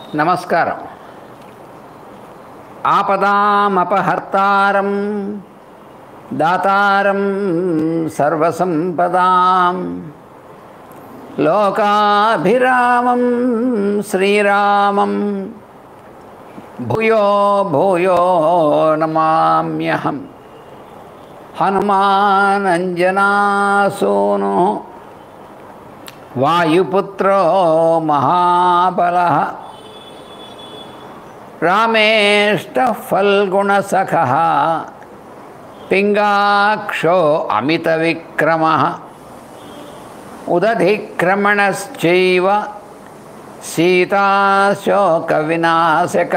నమస్కారం ఆపదామపహర్తారం దాతారం సర్వసంపదాం లోకాభిరామం శ్రీరామం భూయో భూయో నమామ్యహం హనుమానంజనాసూను వాయుపుత్రో మహాబల రామేష్ట ఫల్గుణసఖ పింగాక్షో అమిత విక్రమ ఉదధిక్రమణశ్చైవ సీతాశోక వినాశక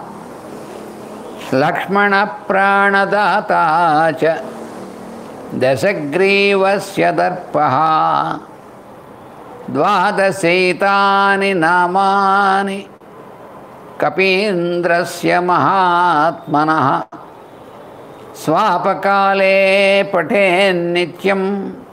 లక్ష్మణ ప్రాణదాత చ దశగ్రీవస్య దర్పః ద్వాదశైతాని నామాని కపీంద్రస్య మహాత్మనः స్వాపకాలే పఠేన్నిత్యం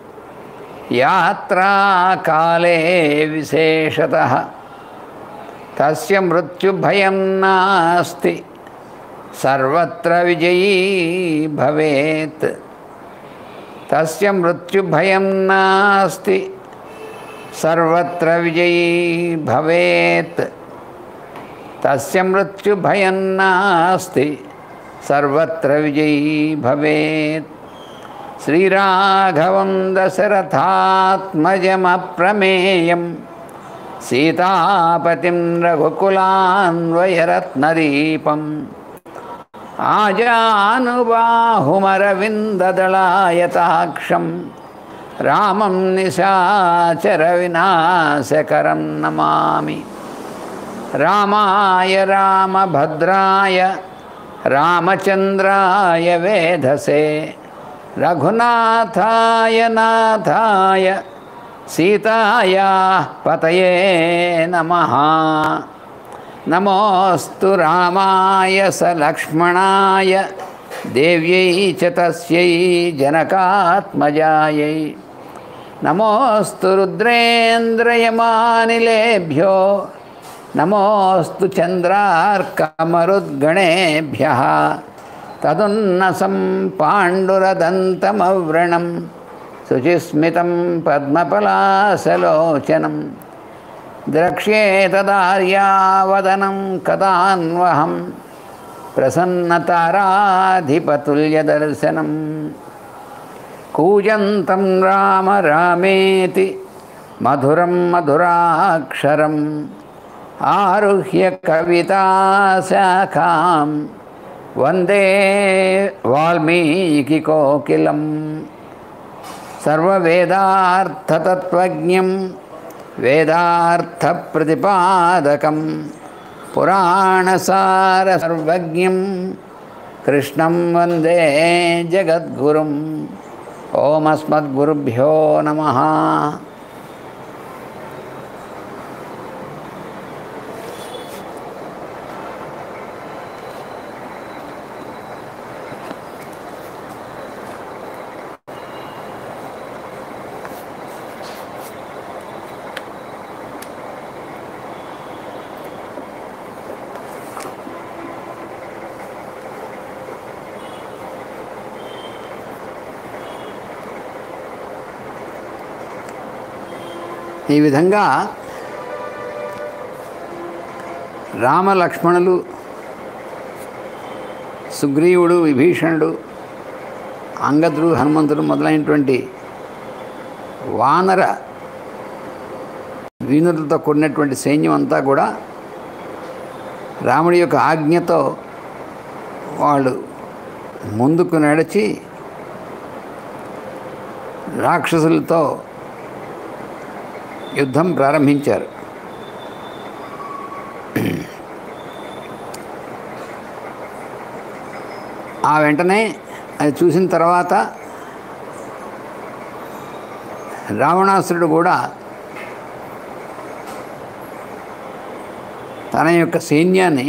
యాత్రాకాలే విశేషతः తస్య మృత్యుభయం నాస్తి సర్వత్ర విజయీ భవేత్ తస్య మృత్యుభయం నాస్తి సర్వత్ర విజయీ భవేత్ తస్య మృత్యుభయం నాస్తి సర్వత్ర విజయీ భవేత్ శ్రీరాఘవం దశరథాత్మజమప్రమేయం సీతాపతిం రఘుకులాన్వయరత్నదీపం ఆజానుబాహుమరవిందదళాయతాక్షం రామం నిశాచరవినాశకరం నమామి రామాయ రామభద్రాయ రామచంద్రాయ వేధసే రఘునాథాయ నాథాయ సీతాయా పతయే నమ నమోస్తు రామాయ స లక్ష్మణాయ దేవ్యై చ తస్యై జనకాత్మజాయై నమోస్తు రుద్రేంద్రయమానిలేభ్యో నమోస్తు చంద్రార్కమరుద్గణేభ్య తదున్నసం పాండురదంతమవ్రణం శుచిస్మితం పద్మపలాసలోచనం ద్రక్ష్యేతదార్యావదనం కదాన్వహం ప్రసన్నతారాధిపతుల్యదర్శనం కూజంతం రామ రామేతి మధురం మధురాక్షరం ఆరుహ్య కవితాశాఖాం వందే వాల్మీకికోకిలం సర్వవేదార్థతత్వజ్ఞం వేదార్థప్రతిపాదకం పురాణసారసర్వజ్ఞం కృష్ణం వందే జగద్గురుం ఓమస్మద్గురుభ్యో నమ ఈ విధంగా రామలక్ష్మణులు సుగ్రీవుడు విభీషణుడు అంగదుడు హనుమంతుడు మొదలైనటువంటి వానర వీనులతో కూడినటువంటి సైన్యం అంతా కూడా రాముడి యొక్క ఆజ్ఞతో వాళ్ళు ముందుకు నడిచి రాక్షసులతో యుద్ధం ప్రారంభించారు ఆ వెంటనే అది చూసిన తర్వాత రావణాసురుడు కూడా తన యొక్క సైన్యాన్ని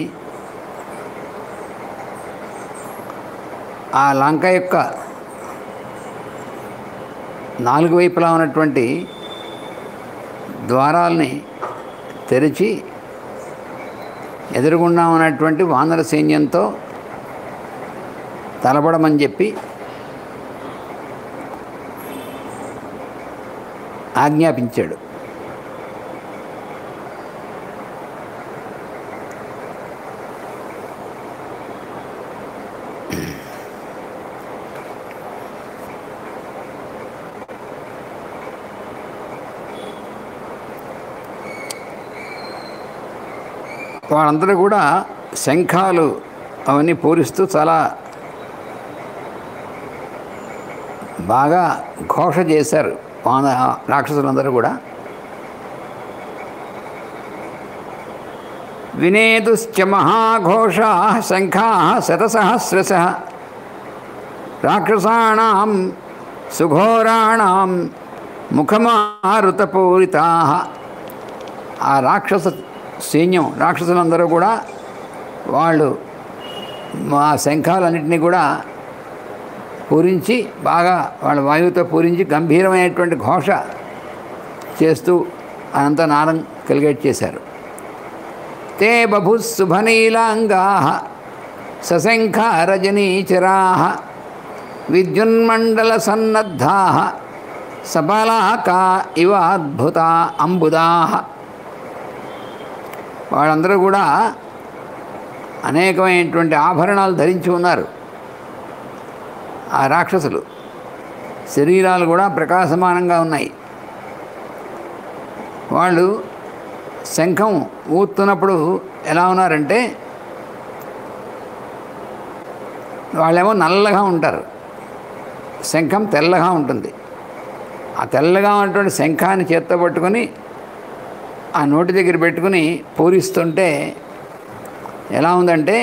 ఆ లంక యొక్క నాలుగు వైపులా ఉన్నటువంటి ద్వారాల్ని తెరిచి ఎదురుగుండా ఉన్నటువంటి వానర సైన్యంతో తలపడమని చెప్పి ఆజ్ఞాపించాడు వాళ్ళందరూ కూడా శంఖాలు అవన్నీ పూరిస్తూ చాలా బాగా ఘోష చేశారు వాన రాక్షసులందరూ కూడా వినేతుశ్చ మహాఘోషా శంఖా శతసహస్రశ రాక్షసాణం సుఘోరాణం ముఖమారుతపూరితా ఆ రాక్షస సైన్యం రాక్షసులందరూ కూడా వాళ్ళు మా శంఖాలన్నింటినీ కూడా పూరించి బాగా వాళ్ళ వాయువుతో పూరించి గంభీరమైనటువంటి ఘోష చేస్తూ అనంత నాదం కలిగేట్ చేశారు తే బభు శుభనీలాంగా సశంఖ రజనీచరా విద్యున్మండల సన్నద్ధా సబలాకా ఇవ అద్భుత అంబుదా వాళ్ళందరూ కూడా అనేకమైనటువంటి ఆభరణాలు ధరించి ఉన్నారు ఆ రాక్షసులు శరీరాలు కూడా ప్రకాశమానంగా ఉన్నాయి వాళ్ళు శంఖం ఊతున్నప్పుడు ఎలా ఉన్నారంటే వాళ్ళేమో నల్లగా ఉంటారు శంఖం తెల్లగా ఉంటుంది ఆ తెల్లగా ఉన్నటువంటి శంఖాన్ని చేత్తో పట్టుకొని ఆ నోటి దగ్గర పెట్టుకుని పూరిస్తుంటే ఎలా ఉందంటే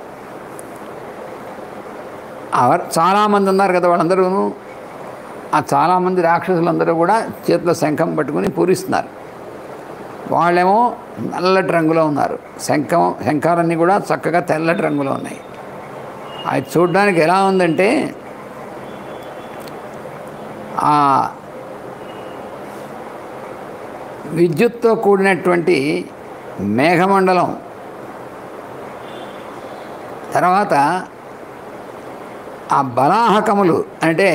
అవర్ చాలామంది ఉన్నారు కదా వాళ్ళందరూ ఆ చాలామంది రాక్షసులందరూ కూడా చేతిలో శంఖం పట్టుకుని పూరిస్తున్నారు వాళ్ళేమో నల్లటి రంగులో ఉన్నారు శంఖం శంఖాలన్నీ కూడా చక్కగా తెల్లటి రంగులో ఉన్నాయి అది చూడడానికి ఎలా ఉందంటే ఆ విద్యుత్తో కూడినటువంటి మేఘమండలం తర్వాత ఆ బలాహకములు అంటే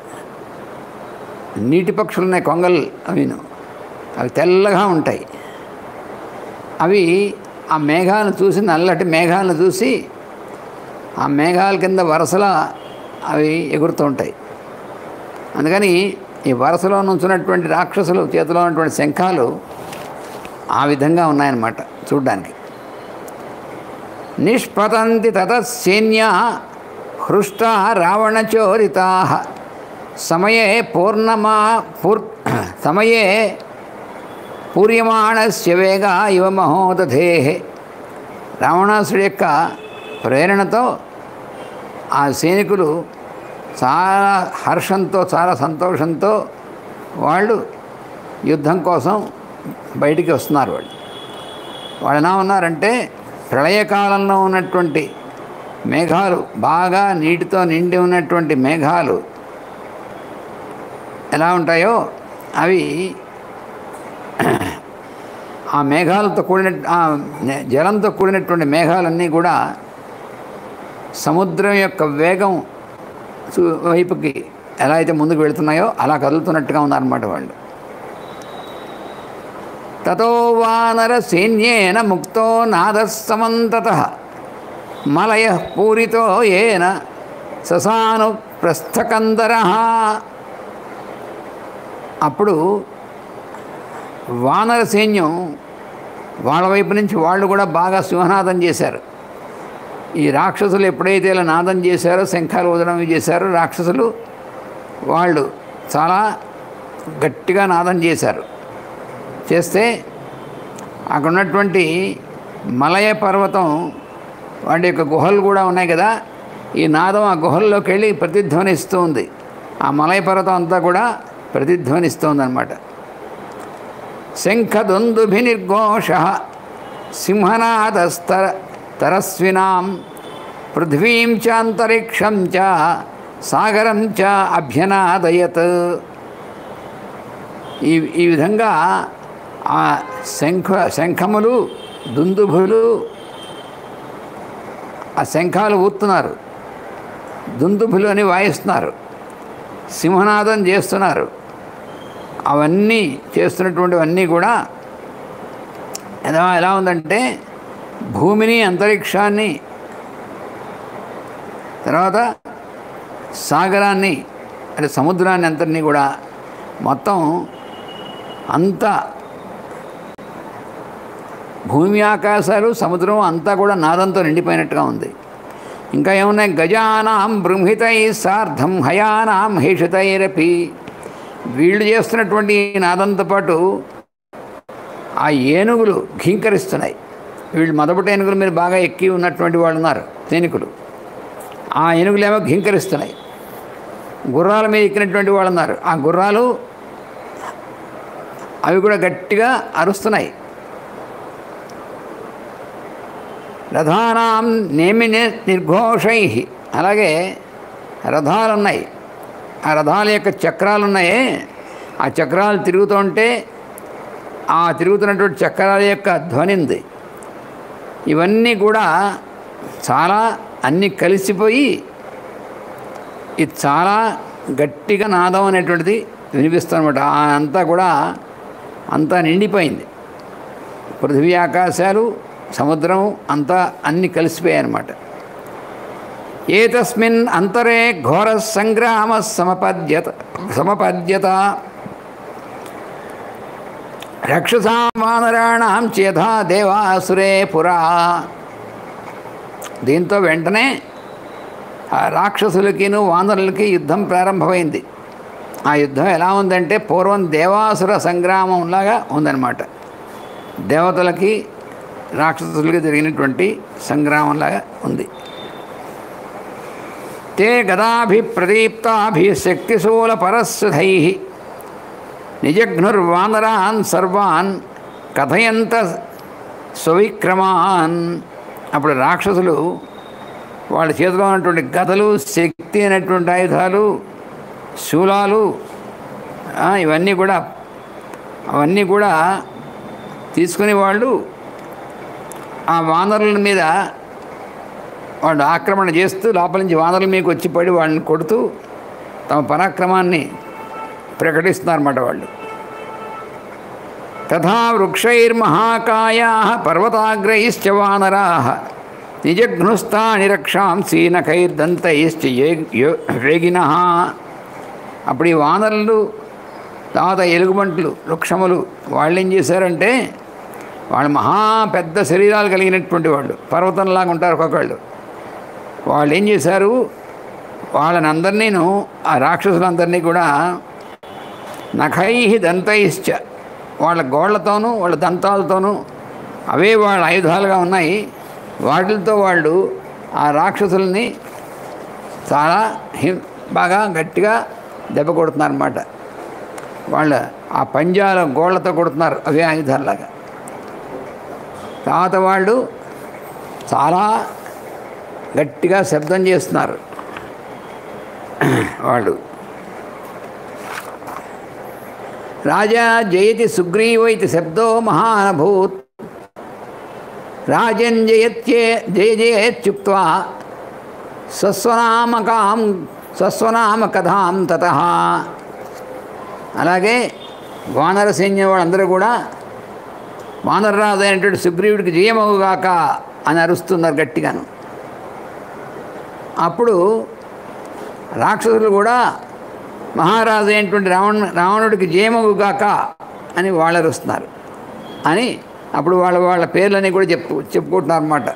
నీటి పక్షులు ఉన్నాయి కొంగలు అవిను అవి తెల్లగా ఉంటాయి అవి ఆ మేఘాలను చూసి నల్లటి మేఘాలను చూసి ఆ మేఘాల కింద వరుసలా అవి ఎగురుతూ ఉంటాయి అందుకని ఈ వరుసలో నుంచున్నటువంటి రాక్షసులు చేతిలో ఉన్నటువంటి శంఖాలు ఆ విధంగా ఉన్నాయన్నమాట చూడ్డానికి నిష్పతంతి తతసైన్య హృష్ట రావణచోరితా సమయే పూర్ణమా పూర్ సమయే పూర్యమాణస్య వేగ ఇవ మహోదధే రావణాసుడి యొక్క ప్రేరణతో ఆ సైనికులు చాలా హర్షంతో చాలా సంతోషంతో వాళ్ళు యుద్ధం కోసం బయటికి వస్తున్నారు వాళ్ళు వాళ్ళు ఎలా ఉన్నారంటే ప్రళయకాలంలో ఉన్నటువంటి మేఘాలు బాగా నీటితో నిండి ఉన్నటువంటి మేఘాలు ఎలా ఉంటాయో అవి ఆ మేఘాలతో కూడిన ఆ నే- జలంతో కూడినటువంటి మేఘాలన్నీ కూడా సముద్రం యొక్క వేగం చూ- వైపుకి ఎలా అయితే ముందుకు వెళుతున్నాయో అలా కదులుతున్నట్టుగా ఉన్నారన్నమాట వాళ్ళు తతో వానర సైన్యేన ముక్తో నాదస్సమంతత మలయ పూరితో ఏన ససాను ప్రస్థకందర అప్పుడు వానర సైన్యం వాళ్ళ వైపు నుంచి వాళ్ళు కూడా బాగా సింహనాదం చేశారు ఈ రాక్షసులు ఎప్పుడైతే ఇలా నాదం చేశారో శంఖాలు వదడం చేశారో రాక్షసులు వాళ్ళు చాలా గట్టిగా నాదం చేశారు చేస్తే అక్కడ ఉన్నటువంటి మలయ పర్వతం వాటి యొక్క గుహలు కూడా ఉన్నాయి కదా ఈ నాదం ఆ గుహల్లోకి వెళ్ళి ప్రతిధ్వనిస్తూ ఉంది ఆ మలయ పర్వతం అంతా కూడా ప్రతిధ్వనిస్తోంది అనమాట శంఖదుందుభినిర్ఘోష సింహనాదస్తర తరస్వినాం పృథ్వీం చ అంతరిక్షం చ సాగరం చ అభ్యనాదయత్ ఈ ఈ విధంగా ఆ శంఖ శంఖములు దుందుభులు ఆ శంఖాలు ఊతున్నారు దుందుభులు అని వాయిస్తున్నారు సింహనాదం చేస్తున్నారు అవన్నీ చేస్తున్నటువంటివన్నీ కూడా ఎలా ఎలా ఉందంటే భూమిని అంతరిక్షాన్ని తర్వాత సాగరాన్ని అంటే సముద్రాన్ని అంతటినీ కూడా మొత్తం అంతా భూమి ఆకాశాలు సముద్రం అంతా కూడా నాదంతో నిండిపోయినట్టుగా ఉంది ఇంకా ఏమున్నాయి గజానాం బృంహితై సార్ధం హయానాం హేషితైరపి వీళ్ళు చేస్తున్నటువంటి ఈ నాదంతో పాటు ఆ ఏనుగులు ఘీంకరిస్తున్నాయి వీళ్ళు మొదటి ఏనుగుల మీద బాగా ఎక్కి ఉన్నటువంటి వాళ్ళు ఉన్నారు సైనికులు ఆ ఏనుగులేమో ఘీంకరిస్తున్నాయి గుర్రాల మీద ఎక్కినటువంటి వాళ్ళు ఉన్నారు ఆ గుర్రాలు అవి కూడా గట్టిగా అరుస్తున్నాయి రథానాం నేమి ని- నిర్ఘోషై అలాగే రథాలు ఉన్నాయి ఆ రథాల యొక్క చక్రాలు ఉన్నాయే ఆ చక్రాలు తిరుగుతుంటే ఆ తిరుగుతున్నటువంటి చక్రాల యొక్క ధ్వని ఉంది ఇవన్నీ కూడా చాలా అన్నీ కలిసిపోయి ఇది చాలా గట్టిగా నాదం అనేటువంటిది వినిపిస్తుందన్నమాట ఆ అంతా కూడా అంతా నిండిపోయింది పృథివీ ఆకాశాలు సముద్రం అంతా అన్నీ కలిసిపోయాయి అన్నమాట ఏతస్మిన్ అంతరే ఘోర సంగ్రామ సమపద్యత సమపద్యత రక్షసాం వానరాణం చేధా దేవాసురే పురా దీంతో వెంటనే ఆ రాక్షసులకిను వానరులకి యుద్ధం ప్రారంభమైంది ఆ యుద్ధం ఎలా ఉందంటే పూర్వం దేవాసుర సంగ్రామంలాగా ఉందన్నమాట దేవతలకి రాక్షసులకి జరిగినటువంటి సంగ్రామంలాగా ఉంది తే గదాభి ప్రదీప్తాభి శక్తిశూల పరస్సుధై నిజఘ్నుర్వానరాన్ సర్వాన్ కథయంత స్వవిక్రమాన్ అప్పుడు రాక్షసులు వాళ్ళ చేతిలో ఉన్నటువంటి గదలు శక్తి అనేటువంటి ఆయుధాలు శూలాలు ఆ, ఇవన్నీ కూడా అవన్నీ కూడా తీసుకుని వాళ్ళు ఆ వానరుల మీద వాళ్ళు ఆక్రమణ చేస్తూ లోపల నుంచి వానరుల మీకు వచ్చి పడి వాళ్ళని కొడుతూ తమ పరాక్రమాన్ని ప్రకటిస్తున్నారన్నమాట వాళ్ళు తథా వృక్షైర్మహాకాయా పర్వతాగ్రైశ్చ వానరా నిజఘ్నుస్తాని రక్షాంసి నఖైర్దంతైశ్చ వేగిన అప్పుడు ఈ వానరులు తర్వాత ఎలుగుబంట్లు వృక్షములు వాళ్ళు ఏం చేశారంటే వాళ్ళు మహా పెద్ద శరీరాలు కలిగినటువంటి వాళ్ళు పర్వతంలాగా ఉంటారు ఒక్కొక్కళ్ళు వాళ్ళు ఏం చేశారు వాళ్ళని అందరినీను ఆ రాక్షసులందరినీ కూడా నఖై దంతైశ్చ వాళ్ళ గోళ్లతోనూ వాళ్ళ దంతాలతోనూ అవే వాళ్ళ ఆయుధాలుగా ఉన్నాయి వాటితో వాళ్ళు ఆ రాక్షసుల్ని చాలా హిం బాగా గట్టిగా దెబ్బ కొడుతున్నారన్నమాట వాళ్ళ ఆ పంజాల గోళ్లతో కొడుతున్నారు అవే ఆయుధాలలాగా తర్వాత వాళ్ళు చాలా గట్టిగా శబ్దం చేస్తున్నారు వాళ్ళు రాజా జయతి సుగ్రీవ ఇది శబ్దో మహానభూత్ రాజన్ జయత్యే జయ జయేత్యుక్త్వా స్వస్వనామకాం స్వస్వనామ కథాం తత అలాగే వానర సైన్యం వాళ్ళందరూ కూడా వానరరాజు అయినటువంటి సుగ్రీవుడికి జయమవుగాక అని అరుస్తున్నారు గట్టిగాను అప్పుడు రాక్షసులు కూడా మహారాజు అయినటువంటి రావణ రావణుడికి జయమవుగాక అని వాళ్ళు అరుస్తున్నారు అని అప్పుడు వాళ్ళ వాళ్ళ పేర్లని కూడా చెప్పు చెప్పుకుంటున్నారు అన్నమాట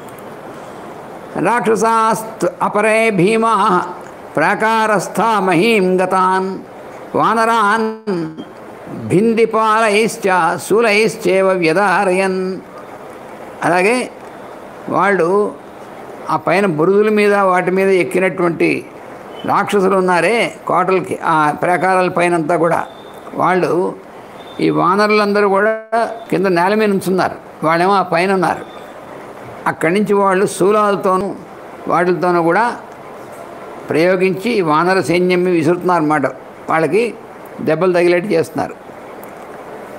రాక్షసాస్త్ అపరే భీమా ప్రాకారస్థ మహీం గతాన్ వానరాన్ భిందిపాలైశ్చ శూలైశ్చేవ వ్యధారయన్ అలాగే వాళ్ళు ఆ పైన బురుదుల మీద వాటి మీద ఎక్కినటువంటి రాక్షసులు ఉన్నారే కోటలకి ఆ ప్రాకారాల పైన అంతా కూడా వాళ్ళు ఈ వానరులందరూ కూడా కింద నేల మీద ఉంచున్నారు వాళ్ళేమో ఆ పైన ఉన్నారు అక్కడి నుంచి వాళ్ళు శూలాలతోనూ వాటితోనూ కూడా ప్రయోగించి ఈ వానర సైన్యం విసురుతున్నారు అన్నమాట వాళ్ళకి దెబ్బలు తగిలేట్టు చేస్తున్నారు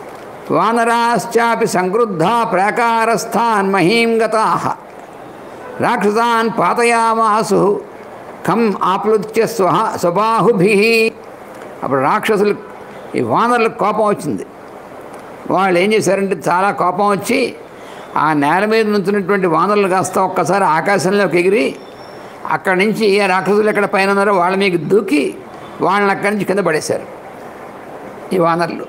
వానరాశ్చాపి సంక్రుద్ధ ప్రాకారస్థాన్ మహీం గతా రాక్షసాన్ పాతయామాసు కం ఆప్లుత్య స్వహ స్వబాహుభి అప్పుడు రాక్షసులు ఈ వానరులకు కోపం వచ్చింది వాళ్ళు ఏం చేశారంటే చాలా కోపం వచ్చి ఆ నేల మీద నుంచున్నటువంటి వానరులు కాస్త ఒక్కసారి ఆకాశంలోకి ఎగిరి అక్కడి నుంచి ఏ రాక్షసులు ఎక్కడ పైన ఉన్నారో వాళ్ళ మీద దూకి వాళ్ళని అక్కడి నుంచి కింద పడేశారు ఈ వానరులు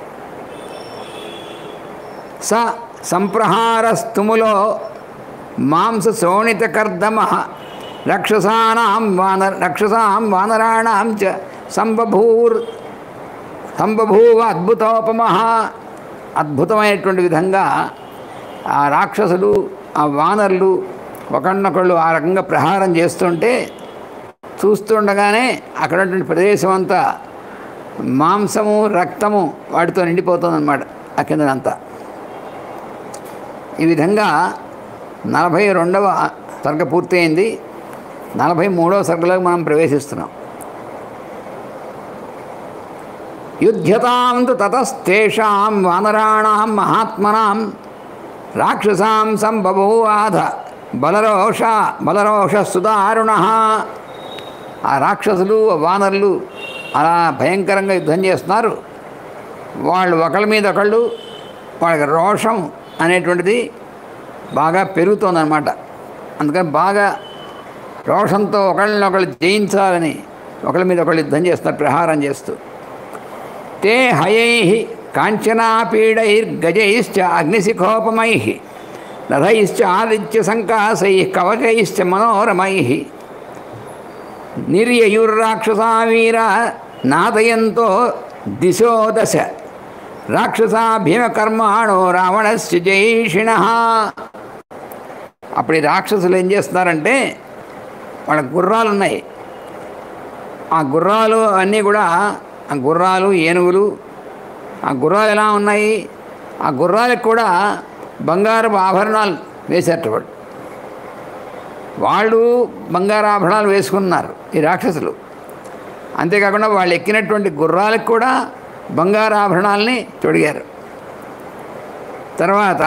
స సంప్రహారస్తుములో మాంస శోణిత కర్దమ రక్షసానాం వానర రక్షసాం వానరాణాం చ సంబభూర్ సంబభూవ అద్భుతోపమ అద్భుతమైనటువంటి విధంగా ఆ రాక్షసులు ఆ వానరులు ఒకళ్ళనొకళ్ళు ఆ రకంగా ప్రహారం చేస్తుంటే చూస్తుండగానే అక్కడ ఉన్నటువంటి ప్రదేశం అంతా మాంసము రక్తము వాటితో నిండిపోతుందన్నమాట ఆ కిందనంతా ఈ విధంగా నలభై రెండవ సర్గ పూర్తయింది నలభై మూడవ సర్గలోకి మనం ప్రవేశిస్తున్నాం యుధ్యతాం తు తతస్తేషాం వానరాణాం మహాత్మనాం రాక్షసాం సంబభూవాధ బలరోష బలరోష సుదారుణ ఆ రాక్షసులు ఆ వానరులు అలా భయంకరంగా యుద్ధం చేస్తున్నారు వాళ్ళు ఒకళ్ళ మీద ఒకళ్ళు వాళ్ళకి రోషం అనేటువంటిది బాగా పెరుగుతోందన్నమాట అందుకని బాగా రోషంతో ఒకళ్ళని ఒకళ్ళు జయించాలని ఒకళ్ళ మీద ఒకళ్ళు యుద్ధం చేస్తున్నారు ప్రహారం చేస్తూ తే హయై కాంచనాపీడైర్గజైశ్చ అగ్నిశిఖోపమై రథైశ్చ ఆదిత్య సంకాసై కవచైశ్చ మనోరమై నిర్యయుర్రాక్షసా వీర నాదయంతో దిశో దశ రాక్షసా భీమకర్మాణో రావణస్య జైషిణ అప్పుడు ఈ రాక్షసులు ఏం చేస్తున్నారంటే వాళ్ళ గుర్రాలు ఉన్నాయి ఆ గుర్రాలు అన్నీ కూడా ఆ గుర్రాలు ఏనుగులు ఆ గుర్రాలు ఎలా ఉన్నాయి ఆ గుర్రాలకు కూడా బంగారపు ఆభరణాలు వేసేట వాళ్ళు వాళ్ళు బంగారు ఆభరణాలు వేసుకున్నారు ఈ రాక్షసులు అంతేకాకుండా వాళ్ళు ఎక్కినటువంటి గుర్రాలకు కూడా బంగారు ఆభరణాలని తొడిగారు తర్వాత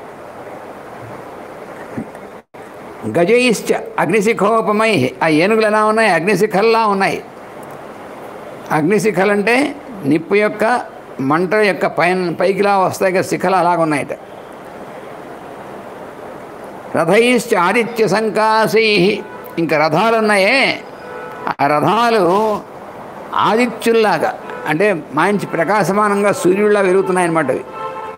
గజయిశ్చ అగ్నిశిఖోపమై ఆ ఏనుగులు ఎలా ఉన్నాయి అగ్నిశిఖల్లా ఉన్నాయి అగ్నిశిఖలు అంటే నిప్పు యొక్క మంట యొక్క పైన పైకిలా వస్తాయి కదా శిఖలు అలాగ ఉన్నాయట రథయిశ్చ ఆదిత్య సంకాశై ఇంకా రథాలు ఉన్నాయే ఆ రథాలు ఆదిత్యుల్లాగా అంటే మంచి ప్రకాశమానంగా సూర్యుడిలా వెలుగుతున్నాయన్నమాట అవి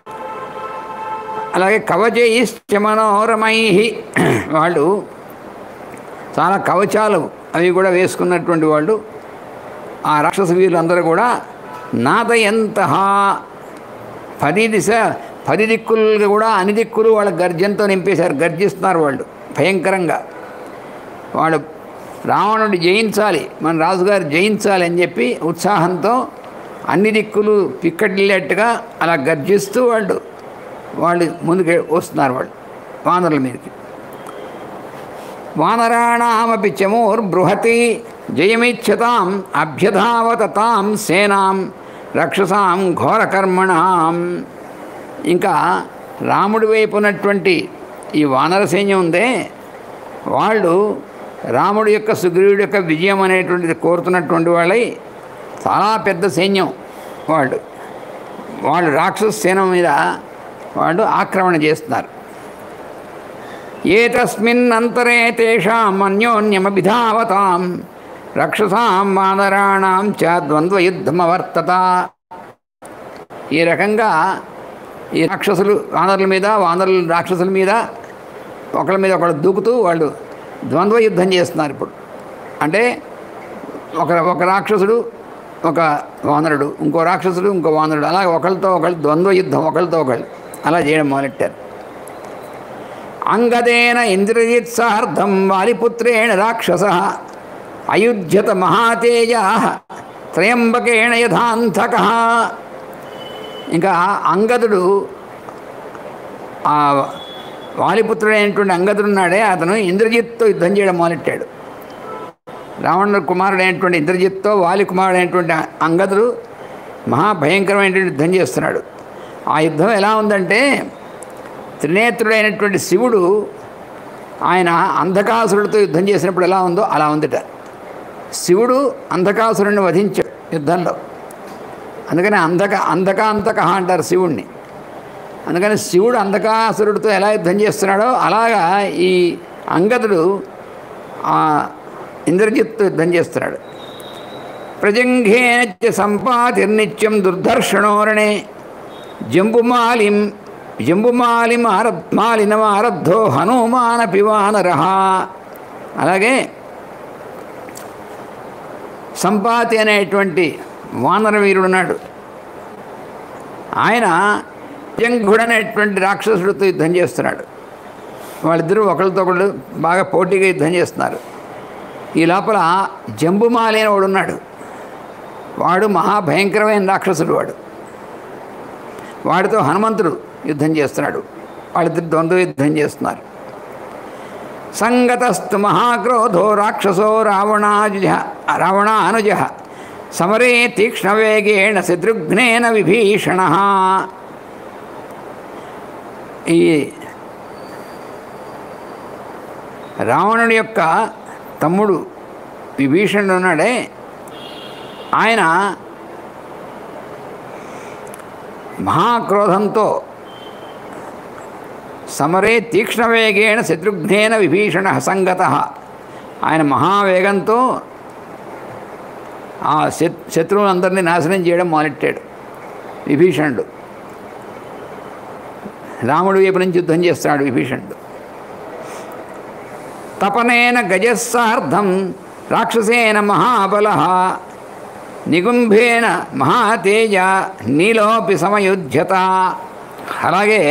అలాగే కవచయిశ్చ మనోరమై వాళ్ళు చాలా కవచాలు అవి కూడా వేసుకున్నటువంటి వాళ్ళు ఆ రాక్షస వీరులందరూ కూడా నాదయంత పది దిశ పది దిక్కులు కూడా అన్ని దిక్కులు వాళ్ళ గర్జంతో నింపేశారు గర్జిస్తున్నారు వాళ్ళు భయంకరంగా వాళ్ళు రావణుడు జయించాలి మన రాజుగారు జయించాలి అని చెప్పి ఉత్సాహంతో అన్ని దిక్కులు పిక్కటిల్లేట్టుగా అలా గర్జిస్తూ వాళ్ళు వాళ్ళు ముందుకు వస్తున్నారు వాళ్ళు వానరుల మీదకి వానరాణామపి చమోర్బృహతి జయమిచ్చతాం అభ్యధావత తాం సేనాం రక్షసాం ఘోరకర్మణాం ఇంకా రాముడి వైపు ఉన్నటువంటి ఈ వానర సైన్యం ఉందే వాళ్ళు రాముడి యొక్క సుగ్రీవుడి యొక్క విజయం అనేటువంటిది కోరుతున్నటువంటి వాళ్ళై చాలా పెద్ద సైన్యం వాళ్ళు వాళ్ళు రాక్షస సేన మీద వాళ్ళు ఆక్రమణ చేస్తున్నారు ఏ తస్మిన్ అంతరే తేషాం అన్యోన్యమభిధావతాం రక్షసాం వానరాణాం చ ద్వంద్వయుద్ధమవర్తత ఈ రకంగా ఈ రాక్షసులు వానరుల మీద వానరులు రాక్షసుల మీద ఒకళ్ళ మీద ఒకళ్ళు దూకుతూ వాళ్ళు ద్వంద్వ యుద్ధం చేస్తున్నారు ఇప్పుడు అంటే ఒక ఒక రాక్షసుడు ఒక వానరుడు ఇంకో రాక్షసుడు ఇంకో వానరుడు అలా ఒకళ్ళతో ఒకళ్ళు ద్వంద్వ యుద్ధం ఒకళ్ళతో ఒకళ్ళు అలా చేయడం మొదలెట్టారు అంగదేన ఇంద్రజిత్ సార్ధం వాలిపుత్రేణ రాక్షస అయుధ్యత మహాతేజ త్రయంబకేణ యథాంతక ఇంకా అంగదుడు ఆ వాలిపుత్రుడైనటువంటి అంగదుడున్నాడే అతను ఇంద్రజిత్తో యుద్ధం చేయడం మొదలెట్టాడు రావణుడు కుమారుడైనటువంటి ఇంద్రజిత్తో వాలి కుమారుడైనటువంటి అంగదుడు మహాభయంకరమైనటువంటి యుద్ధం చేస్తున్నాడు ఆ యుద్ధం ఎలా ఉందంటే త్రినేత్రుడైనటువంటి శివుడు ఆయన అంధకాసురుడితో యుద్ధం చేసినప్పుడు ఎలా ఉందో అలా ఉందిట శివుడు అంధకాసురుడిని వధించాడు యుద్ధంలో అందుకని అంధక అంధకాంతక అంటారు శివుణ్ణి అందుకని శివుడు అంధకాసురుడితో ఎలా యుద్ధం చేస్తున్నాడో అలాగా ఈ అంగదుడు ఆ ఇంద్రజిత్తో యుద్ధం చేస్తున్నాడు ప్రజంఘేన చ సంపాతిర్నిత్యం దుర్ధర్షణోరణే జంబుమాలిం జంబుమాలిం ఆరద్ మాలినమారద్ధో హనుమాన పివానరహ అలాగే సంపాతి అనేటువంటి వానర వీరుడున్నాడు ఆయన జంఘుడు అనేటువంటి రాక్షసుడితో యుద్ధం చేస్తున్నాడు వాళ్ళిద్దరూ ఒకరితో ఒకళ్ళు బాగా పోటీగా యుద్ధం చేస్తున్నారు ఈ లోపల జంబుమాలి అని వాడు ఉన్నాడు వాడు మహాభయంకరమైన రాక్షసుడు వాడు వాడితో హనుమంతుడు యుద్ధం చేస్తున్నాడు వాళ్ళిద్దరు ద్వంద్వ యుద్ధం చేస్తున్నారు సంగతస్తు మహాక్రోధో రాక్షసో రావణాజుజ రావణానుజ సమరే తీక్ష్ణవేగేణ శత్రుఘ్నేన విభీషణ ఈ రావణుడి యొక్క తమ్ముడు విభీషణుడు ఉన్నాడే ఆయన మహాక్రోధంతో సమరే తీక్ష్ణవేగేణ శత్రుఘ్నేన విభీషణ సంగత ఆయన మహావేగంతో ఆ శత్ శత్రువులందరినీ నాశనం చేయడం మొదలెట్టాడు విభీషణుడు రాముడు వైపు నుంచి యుద్ధం చేస్తున్నాడు విభీషణుడు తపనేన గజస్సార్ధం రాక్షసేన మహాబల నిగుంభేన మహాతేజ నీలోపి సమయుధ్యత అలాగే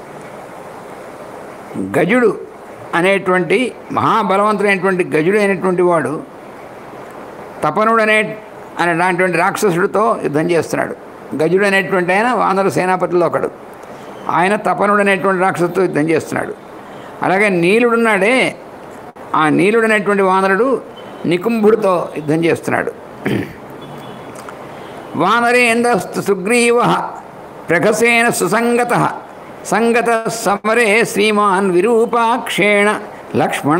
గజుడు అనేటువంటి మహాబలవంతుడైనటువంటి గజుడు అయినటువంటి వాడు తపనుడు అనే అనేటువంటి రాక్షసుడితో యుద్ధం చేస్తున్నాడు గజుడు అనేటువంటి ఆయన వానర సేనాపతిలో ఒకడు ఆయన తపనుడు అనేటువంటి రాక్షసుడితో యుద్ధం చేస్తున్నాడు అలాగే నీలుడున్నాడే ఆ నీలుడు అనేటువంటి వానరుడు నికుంభుడితో యుద్ధం చేస్తున్నాడు వానరేంద్రస్తు సుగ్రీవ ప్రఘసేన సుసంగత సంగత సమరే శ్రీమాన్ విరూపాక్షేణ లక్ష్మణ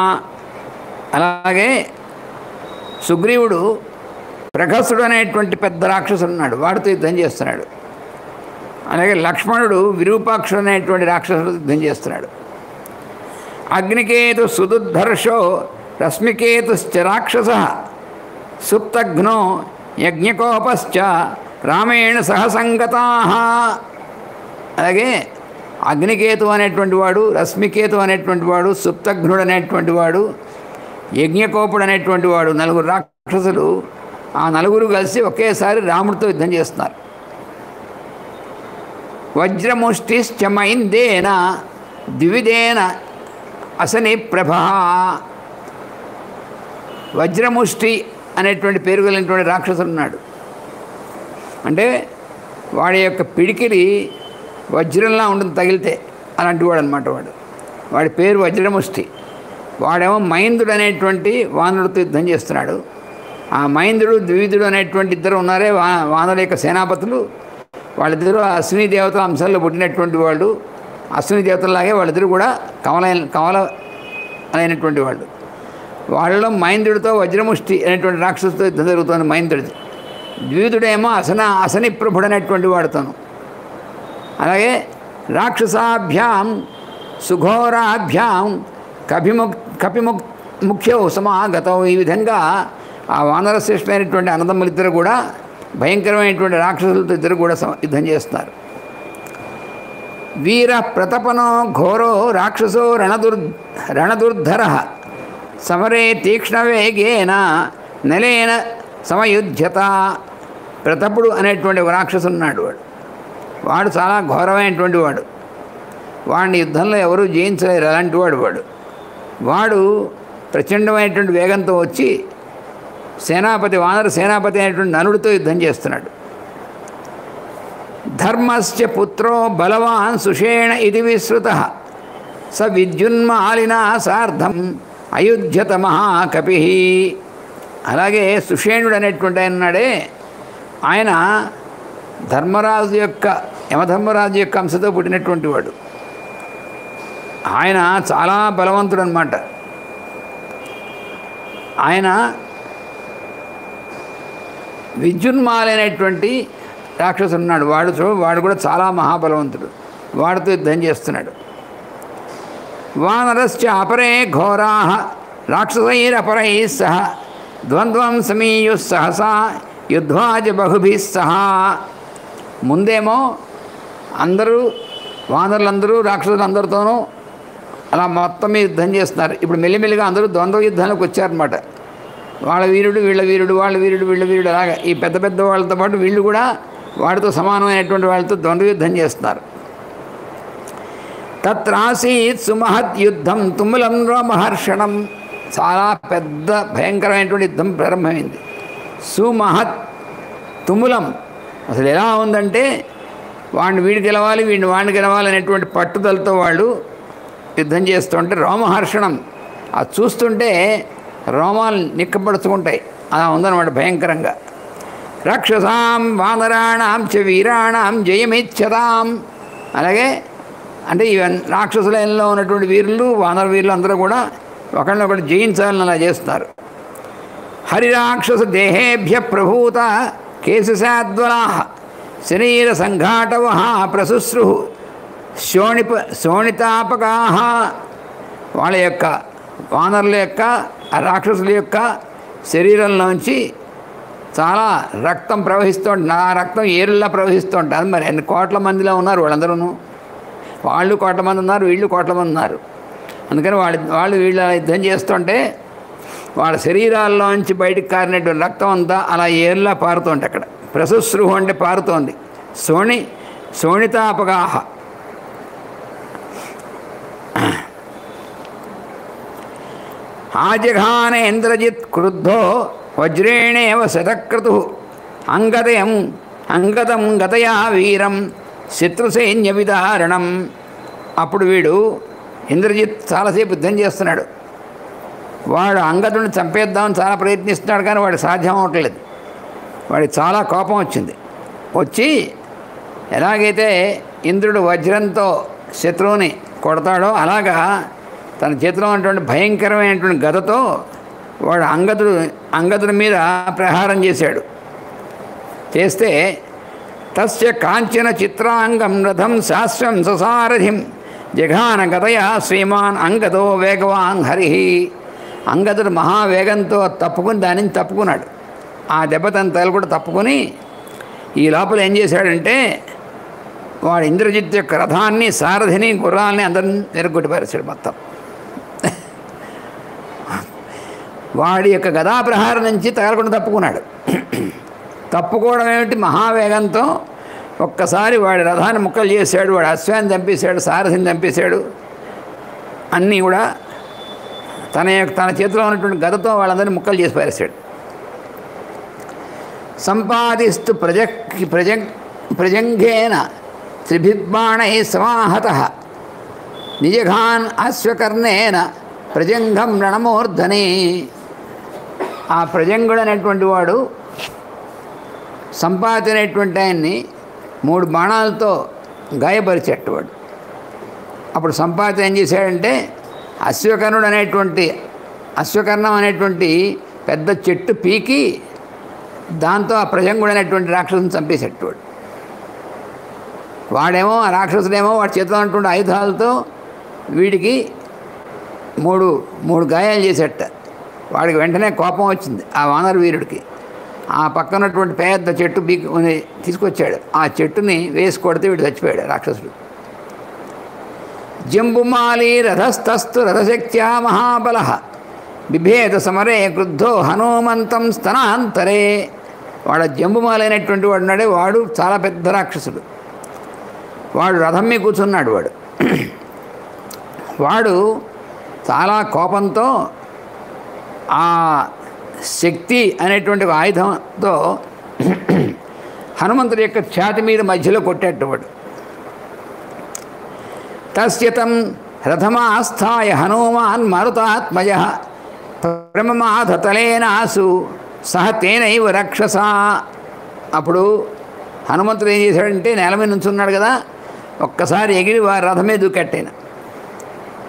అలాగే సుగ్రీవుడు ప్రఘసుడు అనేటువంటి పెద్ద రాక్షసుడు ఉన్నాడు వాడితో యుద్ధం చేస్తున్నాడు అలాగే లక్ష్మణుడు విరూపాక్షుడు అనేటువంటి రాక్షసుడు యుద్ధం చేస్తున్నాడు అగ్నికేతు సుదుర్ధర్షో రశ్మికేతుశ్చ రాక్షస సుప్తఘ్నో యజ్ఞకోపశ్చ రామేణ సహసంగతా అలాగే అగ్నికేతు అనేటువంటి వాడు రశ్మికేతు అనేటువంటి వాడు సుప్తఘ్నుడు అనేటువంటి వాడు యజ్ఞకోపుడు అనేటువంటి వాడు నలుగురు రాక్షసులు ఆ నలుగురు కలిసి ఒకేసారి రాముడితో యుద్ధం చేస్తున్నారు వజ్రముష్టిశ్చ మైందేన ద్విధేన అసని ప్రభ వజ్రముష్టి అనేటువంటి పేరు కలిగినటువంటి రాక్షసుడు ఉన్నాడు అంటే వాడి యొక్క పిడికిలి వజ్రంలా ఉంటుంది తగిలితే అలాంటి వాడు అనమాట వాడు వాడి పేరు వజ్రముష్టి వాడేమో మైందుడు అనేటువంటి వానరుడితో యుద్ధం చేస్తున్నాడు ఆ మైందుడు ద్విధుడు అనేటువంటి ఇద్దరు ఉన్నారే వా వానరుల యొక్క సేనాపతులు వాళ్ళిద్దరూ అశ్విని దేవతల అంశాల్లో పుట్టినటువంటి వాళ్ళు అశ్విని దేవతల్లాగే వాళ్ళిద్దరూ కూడా కమల కమల అయినటువంటి వాళ్ళు వాళ్ళలో మైంద్రుడితో వజ్రముష్టి అనేటువంటి రాక్షసుతో యుద్ధం జరుగుతుంది మైంద్రుడిది ద్విధుడేమో అసన అసని ప్రభుడు అనేటువంటి వాడుతాను అలాగే రాక్షసాభ్యాం సుఘోరాభ్యాం కభిముక్ కపిముక్ ముఖ్య సమాగతం ఈ విధంగా ఆ వానర శ్రేష్ఠమైనటువంటి అన్నదమ్ములిద్దరు కూడా భయంకరమైనటువంటి రాక్షసులతో ఇద్దరు కూడా సమ- యుద్ధం చేస్తున్నారు వీర ప్రతపనో ఘోరో రాక్షసో రణదుర్ రణదుర్ధర సమరే తీక్ష్ణవేగేన నెలేన సమయుధ్యత ప్రతపుడు అనేటువంటి ఒక రాక్షసు ఉన్నాడు వాడు వాడు చాలా ఘోరమైనటువంటి వాడు వాడిని యుద్ధంలో ఎవరూ జయించలేరు అలాంటి వాడు వాడు వాడు ప్రచండమైనటువంటి వేగంతో వచ్చి సేనాపతి వానర సేనాపతి అయినటువంటి నలుడితో యుద్ధం చేస్తున్నాడు ధర్మస్య పుత్రో బలవాన్ సుషేణ ఇది విశ్రుత స విద్యున్మాలినా సార్ధం అయుధ్యత మహాకపి అలాగే సుషేణుడు అనేటువంటి ఆయన ఉన్నాడే ఆయన ధర్మరాజు యొక్క యమధర్మరాజు యొక్క అంశతో పుట్టినటువంటి వాడు ఆయన చాలా బలవంతుడు అనమాట ఆయన విద్యున్మాలైనటువంటి రాక్షసుడు ఉన్నాడు వాడు చూ వాడు కూడా చాలా మహాబలవంతుడు వాడితో యుద్ధం చేస్తున్నాడు వానరశ్చ అపరే ఘోరా రాక్షసైరపరై సహ ద్వంద్వం సమీయు సహసా యుద్ధ్వాజ బహుభి సహా ముందేమో అందరూ వానరులందరూ రాక్షసులందరితోనూ అలా మొత్తం మీద యుద్ధం చేస్తున్నారు ఇప్పుడు మెల్లిమెల్లిగా అందరూ ద్వంద్వ యుద్ధానికి వచ్చారనమాట వాళ్ళ వీరుడు వీళ్ళ వీరుడు వాళ్ళ వీరుడు వీళ్ళ వీరుడు అలాగా ఈ పెద్ద పెద్ద వాళ్ళతో పాటు వీళ్ళు కూడా వాడితో సమానమైనటువంటి వాళ్ళతో ద్వంద్వ యుద్ధం చేస్తున్నారు తత్రాసీత్ సుమహత్ యుద్ధం తుమ్ములం రోమహర్షణం చాలా పెద్ద భయంకరమైనటువంటి యుద్ధం ప్రారంభమైంది సుమహత్ తుములం అసలు ఎలా ఉందంటే వాడిని వీడికి గెలవాలి వీడిని వాడిని గెలవాలి అనేటువంటి పట్టుదలతో వాళ్ళు యుద్ధం చేస్తుంటే రోమహర్షణం అది చూస్తుంటే రోమాలు నిక్కపడుచుకుంటాయి అలా ఉందన్నమాట భయంకరంగా రాక్షసాం వానరాణాం చ వీరాణాం జయమిచ్చతాం అలాగే అంటే ఇవన్నీ రాక్షసులలో ఉన్నటువంటి వీరులు వానర వీరులు అందరూ కూడా ఒకళ్ళనొకటి జయించాలని అలా చేస్తున్నారు హరిరాక్షస దేహేభ్య ప్రభూత కేశశాద్వలా శరీర సంఘాటవ ప్రశుశ్రు శోణిప శోణితాపకా వాళ్ళ యొక్క వానరుల యొక్క ఆ రాక్షసుల యొక్క శరీరంలోంచి చాలా రక్తం ప్రవహిస్తూ ఉంటుంది ఆ రక్తం ఏరుల్లా ప్రవహిస్తూ ఉంటుంది మరి ఎన్ని కోట్ల మందిలో ఉన్నారు వాళ్ళందరూ వాళ్ళు కోట్ల మంది ఉన్నారు వీళ్ళు కోట్ల మంది ఉన్నారు అందుకని వాళ్ళు వాళ్ళు వీళ్ళు అలా యుద్ధం చేస్తుంటే వాళ్ళ శరీరాల్లోంచి బయటికి కారినటువంటి రక్తం అంతా అలా ఏర్లా పారుతోంది అక్కడ ప్రశుశ్రుహు అంటే పారుతోంది సోణి శోణితాపగాహ ఆజఘాన ఇంద్రజిత్ క్రుద్ధో వజ్రేణేవ శతక్రతు అంగదయం అంగదం గతయా వీరం శత్రుసైన్య విదారణం అప్పుడు వీడు ఇంద్రజిత్ చాలాసేపు యుద్ధం చేస్తున్నాడు వాడు అంగదుడిని చంపేద్దామని చాలా ప్రయత్నిస్తున్నాడు కానీ వాడు సాధ్యం అవ్వట్లేదు వాడికి చాలా కోపం వచ్చింది వచ్చి ఎలాగైతే ఇంద్రుడు వజ్రంతో శత్రువుని కొడతాడో అలాగా తన చేతిలో ఉన్నటువంటి భయంకరమైనటువంటి గదతో వాడు అంగదుడు అంగదుడి మీద ప్రహారం చేశాడు చేస్తే తస్య కాంచన చిత్రాంగం రథం శాస్త్రం ససారథిం జఘాన గతయ శ్రీమాన్ అంగదో వేగవాన్ హరి అంగదుడు మహావేగంతో తప్పుకుని దాని నుంచి తప్పుకున్నాడు ఆ దెబ్బ తన తల కూడా తప్పుకొని ఈ లోపల ఏం చేశాడంటే వాడు ఇంద్రజిత్ యొక్క రథాన్ని సారథిని గుర్రాలని అందరిని నిరగొట్టిపారేశాడు మొత్తం వాడి యొక్క గదాప్రహారం నుంచి తగలకుండా తప్పుకున్నాడు తప్పుకోవడం ఏమిటి మహావేగంతో ఒక్కసారి వాడి రథాన్ని ముక్కలు చేశాడు వాడు అశ్వాన్ని చంపేశాడు సారథిని చంపేశాడు అన్నీ కూడా తన యొక్క తన చేతిలో ఉన్నటువంటి గదతో వాళ్ళందరినీ ముక్కలు చేసి పారేశాడు సంపాదిస్తూ ప్రజ ప్రజ ప్రజంఘేన త్రిభిద్బాణై సమాహత నిజఘాన్ అశ్వకర్ణేన ప్రజంఘం రణమూర్ధనే ఆ ప్రజంగుడు అనేటువంటి వాడు సంపాతి అనేటువంటి ఆయన్ని మూడు బాణాలతో గాయపరిచేటవాడు అప్పుడు సంపాతి ఏం చేశాడంటే అశ్వకర్ణుడు అనేటువంటి అశ్వకర్ణం అనేటువంటి పెద్ద చెట్టు పీకి దాంతో ఆ ప్రజంగుడు అనేటువంటి రాక్షసుని చంపేసేటవాడు వాడేమో ఆ రాక్షసుడేమో వాడి చేతిలో ఉన్నటువంటి ఆయుధాలతో వీడికి మూడు మూడు గాయాలు చేసేట వాడికి వెంటనే కోపం వచ్చింది ఆ వానర వీరుడికి ఆ పక్కన ఉన్నటువంటి పెద్ద చెట్టు బీక్ తీసుకొచ్చాడు ఆ చెట్టుని వేసి కొడితే వీడు చచ్చిపోయాడు రాక్షసుడు జంబుమాలి రథస్థస్తు రథశక్త్యా మహాబల బిభేద సమరే క్రుద్ధో హనుమంతం స్తనాంతరే వాడు జంబుమాలి అయినటువంటి వాడు ఉన్నాడే వాడు చాలా పెద్ద రాక్షసుడు వాడు రథం మీద కూర్చున్నాడు వాడు వాడు చాలా కోపంతో ఆ శక్తి అనేటువంటి ఒక ఆయుధంతో హనుమంతుడి యొక్క ఛాతి మీద మధ్యలో కొట్టేటవాడు తస్యతం రథమాస్థాయ హనుమాన్ మరుతాత్మజ ప్రమమాధతలేనాసు సహ తేనైవ రక్షస అప్పుడు హనుమంతుడు ఏం చేశాడంటే నేల మీద నుంచున్నాడు కదా ఒక్కసారి ఎగిరి వారి రథమే దూకెట్టాను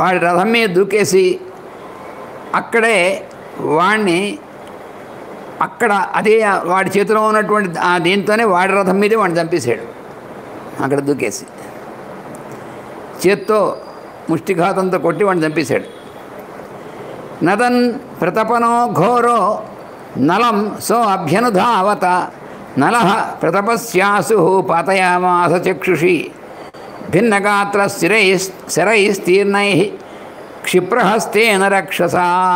వాడి రథం మీద దూకేసి అక్కడే వాడిని అక్కడ అదే వాడి చేతిలో ఉన్నటువంటి ఆ దీంతోనే వాడి రథం మీదే వాడిని చంపేశాడు అక్కడ దూకేసి చేత్తో ముష్టిఘాతంతో కొట్టి వాడిని చంపేశాడు నదన్ ప్రతపనో ఘోరో నలం సో అభ్యనుధావత నల ప్రతపస్యాసు పాతయామాస చక్షుషి భిన్నగాత్ర స్థిరై శరైస్తీర్ణై క్షిప్రహస్తేన రక్షస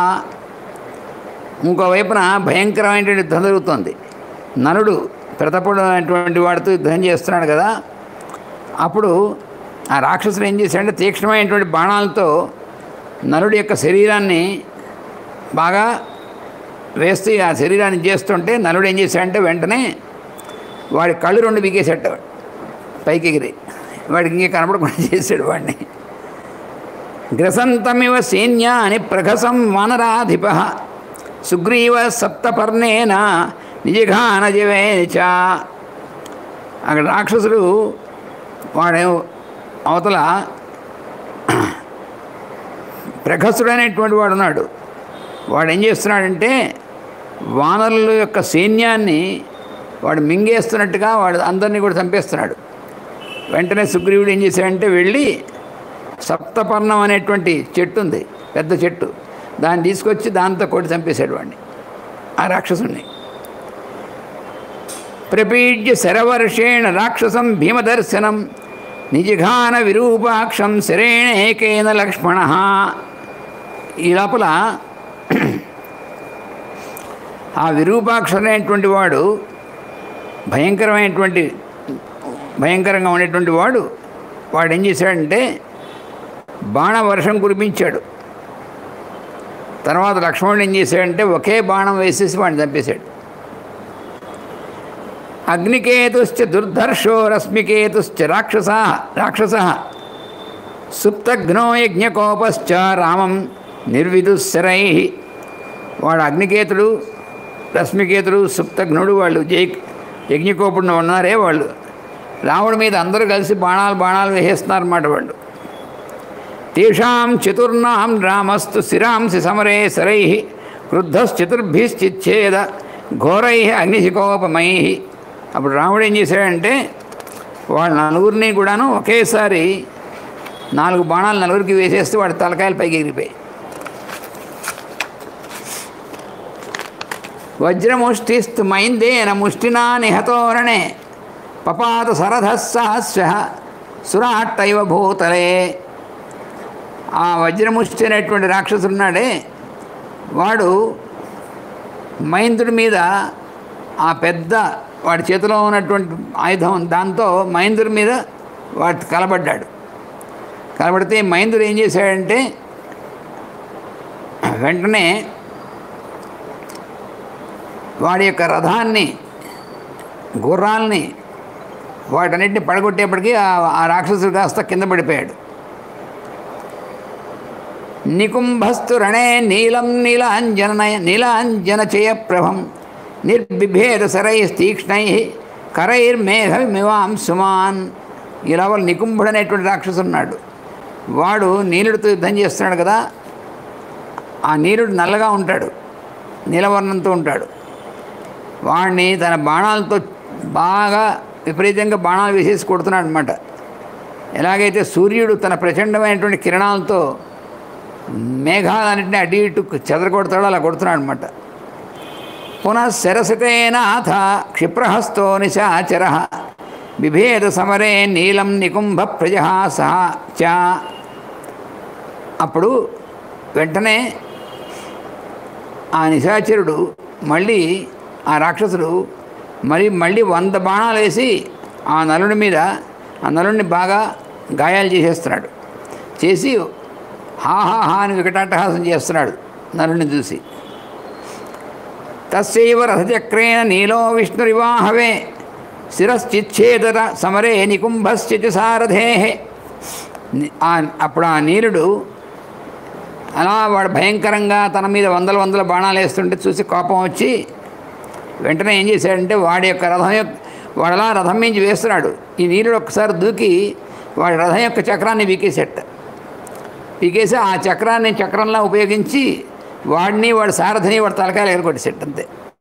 ఇంకోవైపున భయంకరమైనటువంటి యుద్ధం జరుగుతుంది నలుడు ప్రతపుడు అనేటువంటి వాడితో యుద్ధం చేస్తున్నాడు కదా అప్పుడు ఆ రాక్షసుడు ఏం చేశాడంటే తీక్ష్ణమైనటువంటి బాణాలతో నలుడి యొక్క శరీరాన్ని బాగా వేస్తూ ఆ శరీరాన్ని చేస్తుంటే నలుడు ఏం చేశాడంటే వెంటనే వాడి కళ్ళు రెండు బిగేసేట పైకి ఎగిరి వాడికి ఇంకే కనపడకుండా చేశాడు వాడిని గ్రసంతమివ సైన్యాని ప్రఘసం వానరాధిప సుగ్రీవ సప్తపర్ణేన నిజఘానజవేచ అక్కడ రాక్షసుడు వాడు అవతల ప్రఖసుడైనటువంటి వాడు ఉన్నాడు వాడు ఏం చేస్తున్నాడంటే వానరుల యొక్క సైన్యాన్ని వాడు మింగేస్తున్నట్టుగా వాడు అందరినీ కూడా చంపేస్తున్నాడు వెంటనే సుగ్రీవుడు ఏం చేశాడంటే వెళ్ళి సప్తపర్ణం అనేటువంటి చెట్టు ఉంది పెద్ద చెట్టు దాన్ని తీసుకొచ్చి దాంతో కొట్టి చంపేశాడు వాడిని ఆ రాక్షసుని ప్రపీడ్య శరవర్షేణ రాక్షసం భీమదర్శనం నిజఘాన విరూపాక్షం శరేణ ఏకేన లక్ష్మణ ఈ లోపల ఆ విరూపాక్షరైనటువంటి వాడు భయంకరమైనటువంటి భయంకరంగా ఉండేటువంటి వాడు వాడు ఏం చేశాడంటే బాణవర్షం కురిపించాడు తర్వాత లక్ష్మణుడు ఏం చేశాడంటే ఒకే బాణం వేసేసి వాడిని చంపేశాడు అగ్నికేతుశ్చ దుర్ధర్షో రశ్మికేతుశ్చ రాక్షస రాక్షస సుప్తఘ్నో యజ్ఞకోపశ్చ రామం నిర్విదుశరై వాడు అగ్నికేతుడు రశ్మికేతుడు సుప్తఘ్నుడు వాళ్ళు జై యజ్ఞకోపుడు ఉన్నారే వాళ్ళు రాముడి మీద అందరూ కలిసి బాణాలు బాణాలు వేసేస్తున్నారన్నమాట వాళ్ళు తేషాం చతుర్నాం రామస్తు శిరాంసి సమరే శరై క్రుద్ధశ్చతుర్భిశ్చిచ్ఛేద ఘోరై అగ్నిశికోపమై అప్పుడు రాముడు ఏం చేశాడంటే వాళ్ళ నలుగురిని కూడాను ఒకేసారి నాలుగు బాణాలు నలుగురికి వేసేస్తే వాడి తలకాయలు పైకి ఎగిరిపోయాయి వజ్రముష్టిస్తు మైందేన ముష్టినా నిహతోరణే పపాత సరథ సహస్ర సురాట్టైవ భూతలే ఆ వజ్రముష్టి అనేటువంటి రాక్షసుడున్నాడే వాడు మైందుడి మీద ఆ పెద్ద వాడి చేతిలో ఉన్నటువంటి ఆయుధం దాంతో మైందుడి మీద వాడు కలబడ్డాడు కలబడితే మైందుడు ఏం చేశాడంటే వెంటనే వాడి యొక్క రథాన్ని గుర్రాల్ని వాటన్నిటిని పడగొట్టేప్పటికీ ఆ- ఆ రాక్షసుడు కాస్త కింద పడిపోయాడు నికుంభస్తు రణే నీలం నీలాంజననయ నీలాంజన ప్రభం నిర్బిభేద సరై తీక్ష్ణై కరైర్మేఘమివాం సుమాన్ ఇలా వాళ్ళు నికుంభుడు అనేటువంటి రాక్షసు ఉన్నాడు వాడు నీలుడితో యుద్ధం చేస్తున్నాడు కదా ఆ నీలుడు నల్లగా ఉంటాడు నీలవర్ణంతో ఉంటాడు వాడిని తన బాణాలతో బాగా విపరీతంగా బాణాలు వేసేసి కొడుతున్నాడు అనమాట ఎలాగైతే సూర్యుడు తన ప్రచండమైనటువంటి కిరణాలతో మేఘాలన్నింటినీ అటు ఇటు చెదరగొడతాడో అలా కొడుతున్నాడు అనమాట పునః శరసతేనాథ క్షిప్రహస్తో నిశాచర బిభేద సమరే నీలం నికుంభ ప్రజహాస చ అప్పుడు వెంటనే ఆ నిశాచరుడు మళ్ళీ ఆ రాక్షసుడు మరి మళ్ళీ వంద బాణాలు వేసి ఆ నలుడి మీద ఆ నలుడిని బాగా గాయాలు చేసేస్తున్నాడు చేసి హాహాహా అని వికటాట్టహాసం చేస్తున్నాడు నలుడిని చూసి తస్యైవ రథచక్రేణ నీలో విష్ణురివాహవే శిరశ్చిచ్ఛేదర సమరే నికుంభశ్చితి సారథే ని- ఆ- అప్పుడు ఆ నీరుడు అలా వాడు భయంకరంగా తన మీద వందల వందల బాణాలు వేస్తుంటే చూసి కోపం వచ్చి వెంటనే ఏం చేశాడంటే వాడి యొక్క రథం యొక్క వాడలా రథం మించి వేస్తున్నాడు ఈ నీరుడు ఒక్కసారి దూకి వాడి రథం యొక్క చక్రాన్ని వీకేసేట పీకేసి ఆ చక్రాన్ని చక్రంలా ఉపయోగించి వాడిని వాడి సారథిని వాడి తలకాయలు ఎగరగొట్టేసేట అంతే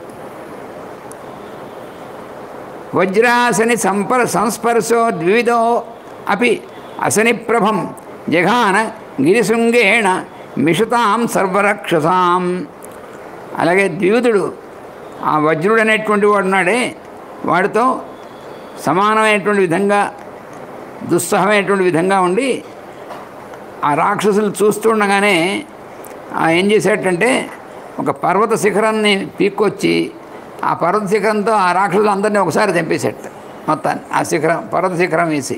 వజ్రాసని సంపర సంస్పర్శో ద్విధో అపి అసని ప్రభం జఘాన గిరిశృంగేణ మిషతాం సర్వరక్షసాం అలాగే ద్విధుడు ఆ వజ్రుడు అనేటువంటి వాడు ఉన్నాడే వాడితో సమానమైనటువంటి విధంగా దుస్సహమైనటువంటి విధంగా ఉండి ఆ రాక్షసులు చూస్తుండగానే ఆ ఏం చేసేటంటే ఒక పర్వత శిఖరాన్ని పీక్కొచ్చి ఆ పర్వత శిఖరంతో ఆ రాక్షసులు అందరినీ ఒకసారి చంపేసేట మొత్తాన్ని ఆ శిఖరం పర్వత శిఖరం వేసి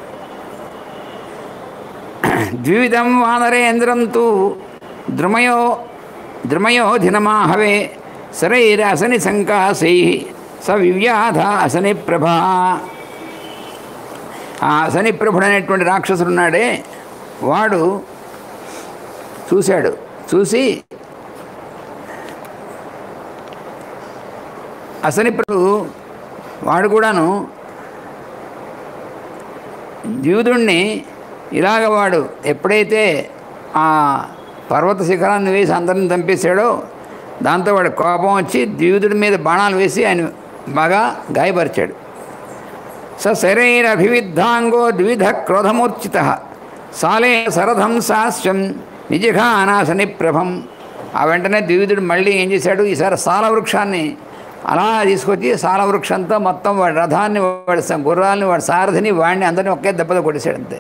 ద్విధం వానరేంద్రం తు ద్రుమయో ద్రుమయోధినమాహవే శరైరసని సంకాసై స వివ్యాధ అసని ప్రభా ఆ అసని ప్రభుడు అనేటువంటి రాక్షసుడు ఉన్నాడే వాడు చూశాడు చూసి అసని ప్రభు వాడు కూడాను ద్యూదుణ్ణి ఇలాగ వాడు ఎప్పుడైతే ఆ పర్వత శిఖరాన్ని వేసి అందరిని చంపేశాడో దాంతో వాడు కోపం వచ్చి ద్యూదుడి మీద బాణాలు వేసి ఆయన బాగా గాయపరిచాడు స శరైరభివిద్ధాంగో ద్విధ క్రోధమూర్చిత సాలే సరథం సాస్యం నిజఘానాశని ప్రభం ఆ వెంటనే ద్విధుడు మళ్ళీ ఏం చేశాడు ఈసారి సాల వృక్షాన్ని అలా తీసుకొచ్చి సాల వృక్షంతో మొత్తం వాడి రథాన్ని వాడి స- గుర్రాలని వాడి సారథిని వాడిని అందరినీ ఒకే దెబ్బతో కొట్టేశాడు అంతే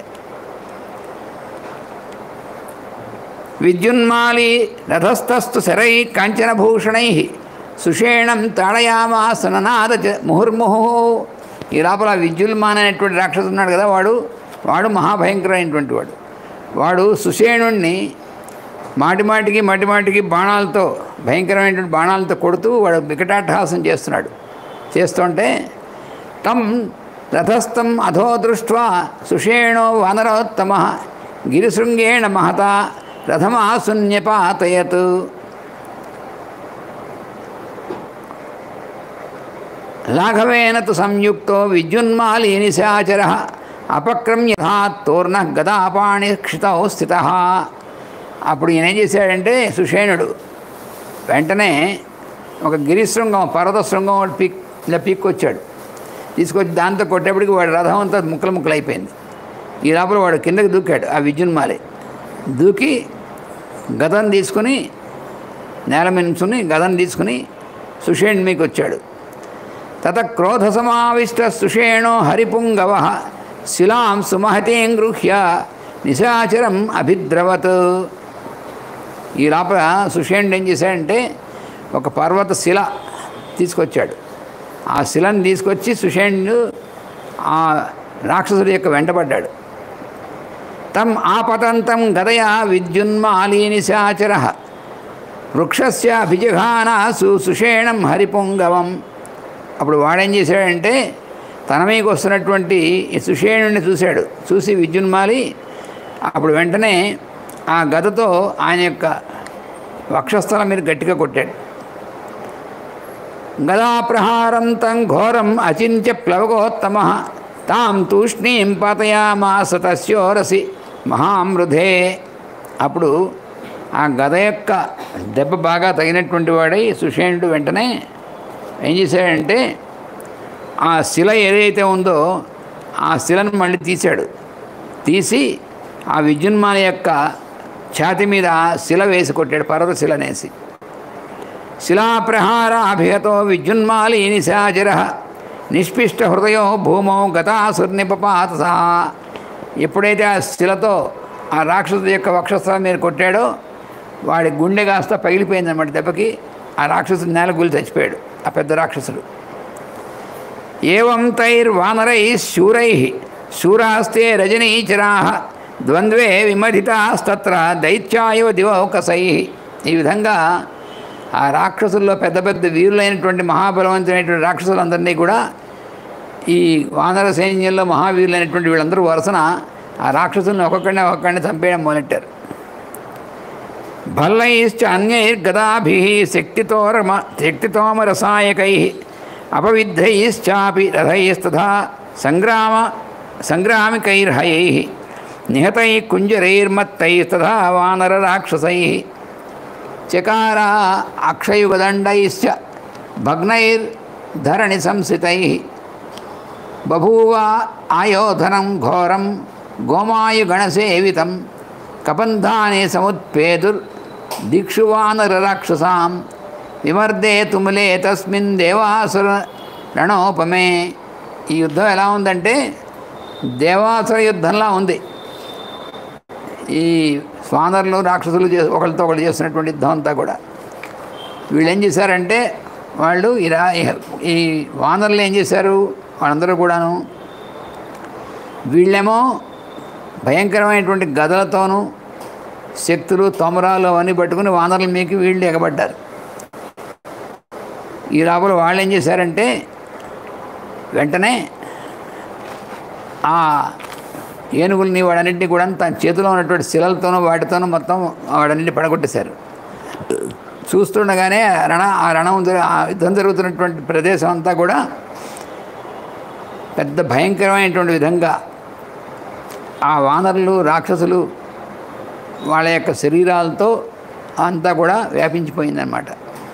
విద్యున్మాలి రథస్థస్తు శరై కాంచనభూషణై సుషేణం తాడయామాసననాద చ ముహుర్ముహు ఈ లోపల విద్యున్మాన్ అనేటువంటి రాక్షసుడు ఉన్నాడు కదా వాడు వాడు మహాభయంకరమైనటువంటి వాడు వాడు సుషేణుణ్ణి మాటి మాటికి మాటి మాటికి బాణాలతో భయంకరమైనటువంటి బాణాలతో కొడుతూ వాడు వికటాట్టహాసం చేస్తున్నాడు చేస్తుంటే తం రథస్థం అధో దృష్ట్వా సుషేణో వానరోత్తమ గిరిశృంగేణ మహత రథమాసున్యపాతయత్ లాఘవేన తు సంయుక్తో విద్యున్మాలి నిశాచర అపక్రమ్య తోర్ణ గదాపాణి క్షితౌ స్థిత అప్పుడు ఈయన ఏం చేశాడంటే సుషేణుడు వెంటనే ఒక గిరిశృంగం పర్వత శృంగం ఒకటి పీక్ ఇలా పీక్కొచ్చాడు తీసుకొచ్చి దాంతో కొట్టేప్పటికి వాడి రథం అంతా ముక్కలు ముక్కలు అయిపోయింది ఈ లోపల వాడు కిందకి దూకాడు ఆ విద్యున్మాలి దూకి గదం తీసుకుని నేల మీద నుంచుని గదం తీసుకుని సుషేణ్ మీకు వచ్చాడు తత క్రోధ సమావిష్ట సుషేణో హరిపుంగవ శిలాం సుమహతీం గృహ్య నిశాచరం అభిద్రవత్ ఈ లోపల సుషేణుడు ఏం చేశాడంటే ఒక పర్వత శిల తీసుకొచ్చాడు ఆ శిలను తీసుకొచ్చి సుషేణుడు ఆ రాక్షసుడి యొక్క వెంటబడ్డాడు తం ఆపతంతం గదయా విద్యున్మాలీ నిశాచర వృక్షస్య అభిజఘానాసు సుషేణం హరిపుంగవం అప్పుడు వాడేం చేశాడంటే తన మీకు వస్తున్నటువంటి ఈ సుషేణుడిని చూశాడు చూసి విద్యున్మాలి అప్పుడు వెంటనే ఆ గదతో ఆయన యొక్క వక్షస్థలం మీద గట్టిగా కొట్టాడు గదాప్రహారం తం ఘోరం అచింత్య ప్లవగోత్తమ తాం తూష్ణీం పాతయామాస తస్యోరసి మహామృధే అప్పుడు ఆ గద యొక్క దెబ్బ బాగా తగినటువంటి వాడై సుషేణుడు వెంటనే ఏం చేశాడంటే ఆ శిల ఏదైతే ఉందో ఆ శిలను మళ్ళీ తీశాడు తీసి ఆ విద్యున్మాల యొక్క ఛాతి మీద శిల వేసి కొట్టాడు పర్వత శిలనేసి శిలాప్రహారాభిహతో విద్యున్మాలి నిశాచర నిష్పిష్ట హృదయో భూమౌ గతాసుర్నిపపాత సహా ఎప్పుడైతే ఆ శిలతో ఆ రాక్షసుడి యొక్క వక్షస్థలం మీద కొట్టాడో వాడి గుండె కాస్త పగిలిపోయిందన్నమాట దెబ్బకి ఆ రాక్షసుడు నేల గులి చచ్చిపోయాడు ఆ పెద్ద రాక్షసుడు ఏం తైర్వానరై శూరై శూరాస్తే రజనీచరా ద్వంద్వే విమధితాస్తత్ర దైత్యాయవ దివౌకసై ఈ విధంగా ఆ రాక్షసుల్లో పెద్ద పెద్ద వీరులైనటువంటి మహాబలవంతులైనటువంటి రాక్షసులందరినీ కూడా ఈ వానర సైన్యంలో మహావీరులైనటువంటి వీళ్ళందరూ వరుసన ఆ రాక్షసులను ఒక్కొక్కడిని ఒక్కొక్కడిని చంపేయడం మొదలెట్టారు భల్లైశ్చ అన్యైర్గదాభి శక్తితోరమ శక్తితోమరసాయకై అపవిద్ధైశ్చాపి రథైస్తథా సంగ్రామ సంగ్రామికైర్హయై నిహతై కుంజరైర్మత్తై తథా వానర రాక్షసై చకార అక్షయుగదండైశ్చ భగ్నైర్ధరణి సంస్థితై బభూవ ఆయోధనం ఘోరం గోమాయుగణసేవితం కబంధానే సముత్పేదుర్ దిక్షు వానర రాక్షసాం విమర్దే తుములే తస్మిన్ దేవాసుర రణోపమే ఈ యుద్ధం ఎలా ఉందంటే దేవాసుర యుద్ధంలా ఉంది ఈ స్వానరులు రాక్షసులు చే ఒకరితో ఒకరు చేస్తున్నటువంటి యుద్ధం అంతా కూడా వీళ్ళు ఏం చేశారంటే వాళ్ళు ఈ రా ఈ వానరులు ఏం చేశారు వాళ్ళందరూ కూడాను వీళ్ళేమో భయంకరమైనటువంటి గదలతోనూ శక్తులు తొమరాలు అవన్నీ పట్టుకుని వానరుల మీకు వీళ్ళు ఎగబడ్డారు ఈ లోపల వాళ్ళు ఏం చేశారంటే వెంటనే ఆ ఏనుగుల్ని వాడన్నింటినీ కూడా తన చేతిలో ఉన్నటువంటి శిలలతోనూ వాటితోనూ మొత్తం వాడన్నింటినీ పడగొట్టేశారు చూస్తుండగానే ఆ రణ ఆ రణం జరు- ఆ యుద్ధం జరుగుతున్నటువంటి ప్రదేశం అంతా కూడా పెద్ద భయంకరమైనటువంటి విధంగా ఆ వానరులు రాక్షసులు వాళ్ళ యొక్క శరీరాలతో అంతా కూడా వ్యాపించిపోయిందన్నమాట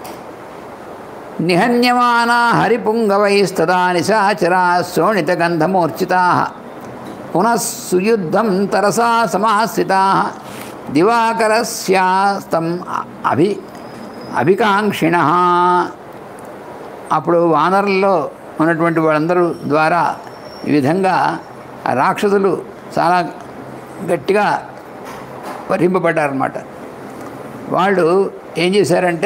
నిహన్యమానా హరిపుంగవైస్తదా నిశాచరా శోణిత గంధమూర్చితా పునః సుయుద్ధం తరసా సమాశ్రితా దివాకరస్యాస్తం అభి అభికాంక్షిణ అప్పుడు వానరుల్లో ఉన్నటువంటి వాళ్ళందరూ ద్వారా ఈ విధంగా ఆ రాక్షసులు చాలా గట్టిగా వరింపబడ్డారన్నమాట వాళ్ళు ఏం చేశారంటే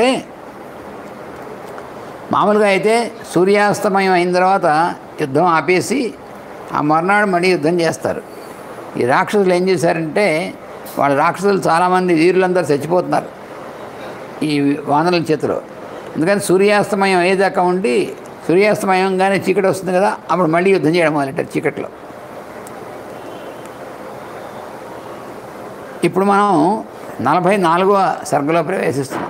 మామూలుగా అయితే సూర్యాస్తమయం అయిన తర్వాత యుద్ధం ఆపేసి ఆ మర్నాడు మళ్ళీ యుద్ధం చేస్తారు ఈ రాక్షసులు ఏం చేశారంటే వాళ్ళ రాక్షసులు చాలామంది వీరులందరూ చచ్చిపోతున్నారు ఈ వానరుల చేతిలో ఎందుకని సూర్యాస్తమయం అయ్యేదాకా ఉండి సూర్యాస్తమయంగానే చీకటి వస్తుంది కదా అప్పుడు మళ్ళీ యుద్ధం చేయడం మొదలెట్టారు చీకట్లో ఇప్పుడు మనం నలభై నాలుగవ సర్గలో ప్రవేశిస్తున్నాం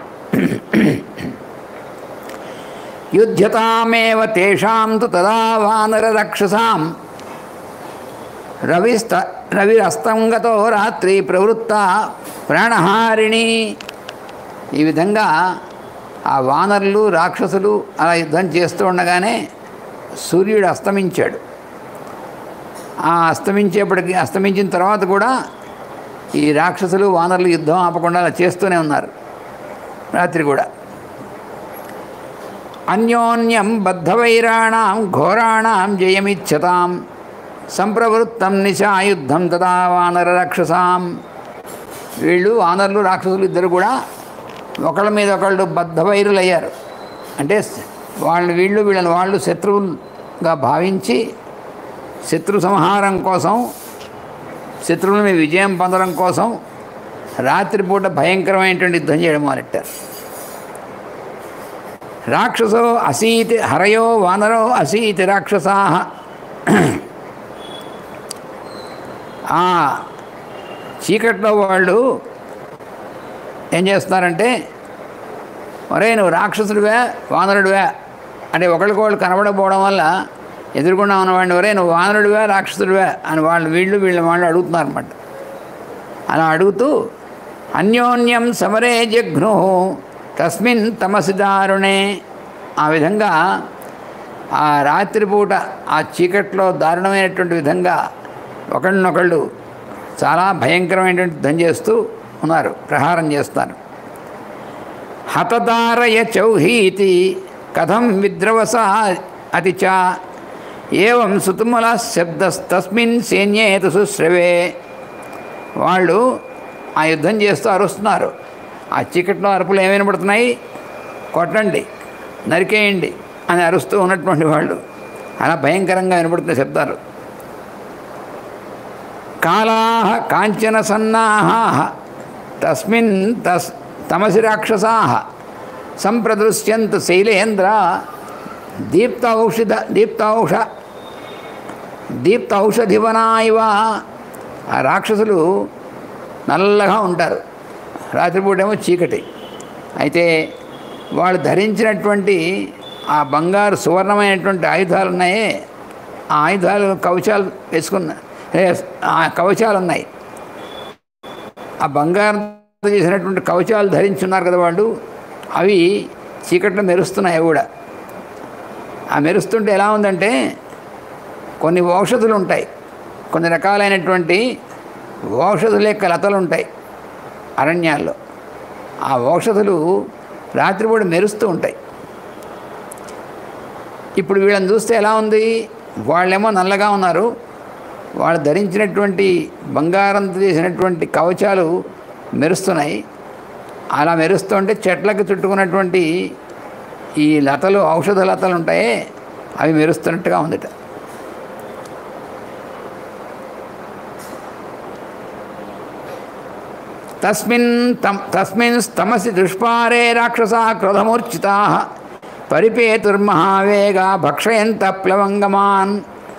యుధ్యతామేవ తేషాం తు తదా వానరరక్షసాం రవిస్త రవిరస్తంగతో రాత్రి ప్రవృత్త ప్రాణహారిణి ఈ విధంగా ఆ వానరులు రాక్షసులు అలా యుద్ధం చేస్తూ ఉండగానే సూర్యుడు అస్తమించాడు ఆ అస్తమించేప్పటికి అస్తమించిన తర్వాత కూడా ఈ రాక్షసులు వానరులు యుద్ధం ఆపకుండా అలా చేస్తూనే ఉన్నారు రాత్రి కూడా అన్యోన్యం బద్ధవైరాణం ఘోరాణం జయమిచ్చతాం సంప్రవృత్తం నిశాయుద్ధం తదా వానర రాక్షసాం వీళ్ళు వానరులు రాక్షసులు ఇద్దరు కూడా ఒకళ్ళ మీద ఒకళ్ళు బద్ధవైరులు అయ్యారు అంటే వాళ్ళు వీళ్ళు వీళ్ళని వాళ్ళు శత్రువులుగా భావించి శత్రు సంహారం కోసం శత్రువుల మీద విజయం పొందడం కోసం రాత్రిపూట భయంకరమైనటువంటి యుద్ధం చేయడం మొదలెట్టారు రాక్షసో అసీతి హరయో వానరో అసీతి రాక్షసా ఆ చీకట్లో వాళ్ళు ఏం చేస్తున్నారంటే ఒరే నువ్వు రాక్షసుడివే వానరుడివే అంటే ఒకరికొకళ్ళు కనబడకపోవడం వల్ల ఎదుర్కొన్నా ఉన్నవాడిని ఒరే నువ్వు వానరుడివే రాక్షసుడివే అని వాళ్ళు వీళ్ళు వీళ్ళ వాళ్ళు అడుగుతున్నారన్నమాట అలా అడుగుతూ అన్యోన్యం సమరే జఘ్ను తస్మిన్ తమసి దారుణే ఆ విధంగా ఆ రాత్రిపూట ఆ చీకట్లో దారుణమైనటువంటి విధంగా ఒకళ్ళనొకళ్ళు చాలా భయంకరమైనటువంటి యుద్ధం చేస్తూ ఉన్నారు ప్రహారం చేస్తారు హతదారయ చౌహీతి కథం విద్రవస అతి చ ఏవం సుతుమల శబ్దస్తస్మిన్ సైన్యేతు సుశ్రవే వాళ్ళు ఆ యుద్ధం చేస్తూ అరుస్తున్నారు ఆ చీకట్లో అరుపులు ఏమైనా పడుతున్నాయి కొట్టండి నరికేయండి అని అరుస్తూ ఉన్నటువంటి వాళ్ళు అలా భయంకరంగా వినపడుతున్న శబ్దాలు కాళా కాంచన సన్నాహా తస్మిన్ తస్ తమసి రాక్షసా సంప్రదృశ్యంత శైలేంద్ర దీప్త ఔషధ దీప్త ఔష దీప్త ఔషధివనా ఇవ ఆ రాక్షసులు నల్లగా ఉంటారు రాత్రిపూటేమో చీకటి అయితే వాళ్ళు ధరించినటువంటి ఆ బంగారు సువర్ణమైనటువంటి ఆయుధాలు ఉన్నాయే ఆ ఆయుధాలు కవచాలు వేసుకున్న ఏ, ఆ కవచాలు ఉన్నాయి ఆ బంగారంతో చేసినటువంటి కవచాలు ధరించున్నారు కదా వాళ్ళు అవి చీకట్లో మెరుస్తున్నాయి అవి కూడా ఆ మెరుస్తుంటే ఎలా ఉందంటే కొన్ని ఔషధులు ఉంటాయి కొన్ని రకాలైనటువంటి ఔషధుల యొక్క లతలు ఉంటాయి అరణ్యాల్లో ఆ ఔషధులు రాత్రిపూట మెరుస్తూ ఉంటాయి ఇప్పుడు వీళ్ళని చూస్తే ఎలా ఉంది వాళ్ళేమో నల్లగా ఉన్నారు వాళ్ళు ధరించినటువంటి బంగారంతో చేసినటువంటి కవచాలు మెరుస్తున్నాయి అలా మెరుస్తుంటే చెట్లకు చుట్టుకున్నటువంటి ఈ లతలు ఔషధ లతలు ఉంటాయే అవి మెరుస్తున్నట్టుగా ఉందిట తస్మిన్ తమ్ తస్మిన్ తమసి దుష్పారే రాక్షసా క్రోధమూర్ఛితా పరిపేతుర్మహావేగ భక్షయంత ప్లవంగమాన్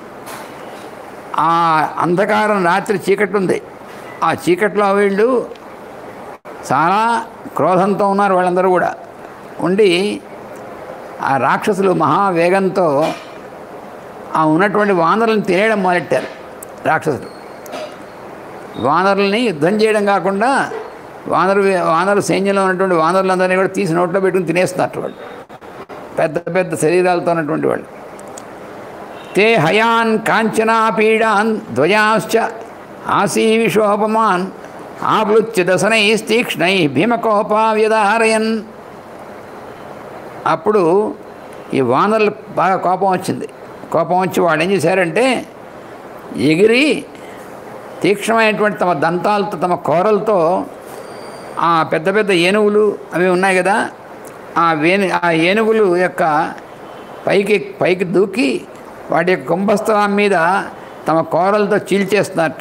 ఆ అంధకారం రాత్రి చీకటి ఉంది ఆ చీకట్లో వీళ్ళు చాలా క్రోధంతో ఉన్నారు వాళ్ళందరూ కూడా ఉండి ఆ రాక్షసులు మహావేగంతో ఆ ఉన్నటువంటి వానరులను తినేయడం మొదలెట్టారు రాక్షసులు వానరుల్ని యుద్ధం చేయడం కాకుండా వానరు వానరు సైన్యంలో ఉన్నటువంటి వానరులందరినీ కూడా తీసి నోట్లో పెట్టుకుని తినేస్తున్నట్టు వాళ్ళు పెద్ద పెద్ద శరీరాలతో ఉన్నటువంటి వాళ్ళు తే హయాన్ కాంచనా పీడాన్ ధ్వజాశ్చ ఆసీవిషోపమాన్ ఆప్లుచ్య దశనై తీక్ష్ణై భీమకోపావ్యదారయన్ అప్పుడు ఈ వానరులు బాగా కోపం వచ్చింది కోపం వచ్చి వాళ్ళు ఏం చేశారంటే ఎగిరి తీక్షణమైనటువంటి తమ దంతాలతో తమ కోరలతో ఆ పెద్ద పెద్ద ఏనుగులు అవి ఉన్నాయి కదా ఆ వేణు ఆ ఏనుగులు యొక్క పైకి పైకి దూకి వాటి యొక్క కుంభస్థలం మీద తమ కోరలతో చీల్చేస్తున్నట్టు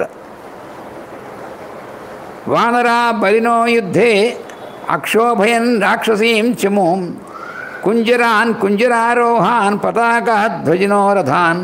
వానరా బలినో యుద్ధే అక్షోభయన్ రాక్షసీం చమూం కుంజరాన్ కుంజరారోహాన్ పతాకాధ్వజినో రథాన్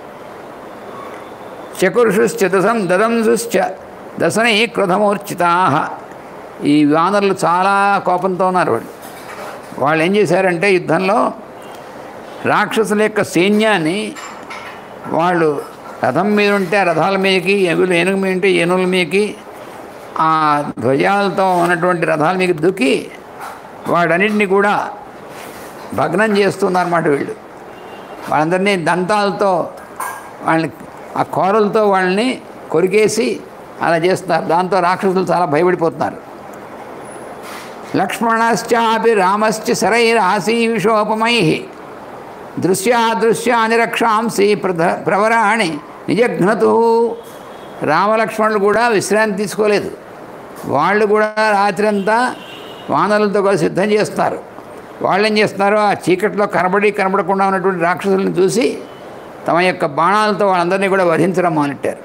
చకుర్షుశ్చ దశం దదంశుశ్చ దశనై క్రోధమూర్చితా ఈ వానరులు చాలా కోపంతో ఉన్నారు వాళ్ళు వాళ్ళు ఏం చేశారంటే యుద్ధంలో రాక్షసుల యొక్క సైన్యాన్ని వాళ్ళు రథం మీద ఉంటే ఆ రథాల మీదకి ఎగులు ఏనుగు మీద ఉంటే ఏనుగుల మీదకి ఆ ధ్వజాలతో ఉన్నటువంటి రథాల మీద దూకి వాడన్నింటినీ కూడా భగ్నం చేస్తున్నారన్నమాట వీళ్ళు వాళ్ళందరినీ దంతాలతో వాళ్ళని ఆ కోరలతో వాళ్ళని కొరికేసి అలా చేస్తున్నారు దాంతో రాక్షసులు చాలా భయపడిపోతున్నారు లక్ష్మణశ్చాపి రామశ్చ శరైరాసీ విషోపమై దృశ్యాదృశ్యాని రక్షాంసి ప్రధ ప్రవరాణి నిజఘ్నతు రామలక్ష్మణులు కూడా విశ్రాంతి తీసుకోలేదు వాళ్ళు కూడా రాత్రి అంతా వానరులతో కలిసి యుద్ధం చేస్తారు వాళ్ళు ఏం చేస్తున్నారు ఆ చీకట్లో కనబడి కనబడకుండా ఉన్నటువంటి రాక్షసులను చూసి తమ యొక్క బాణాలతో వాళ్ళందరినీ కూడా వధించడం మొదలెట్టారు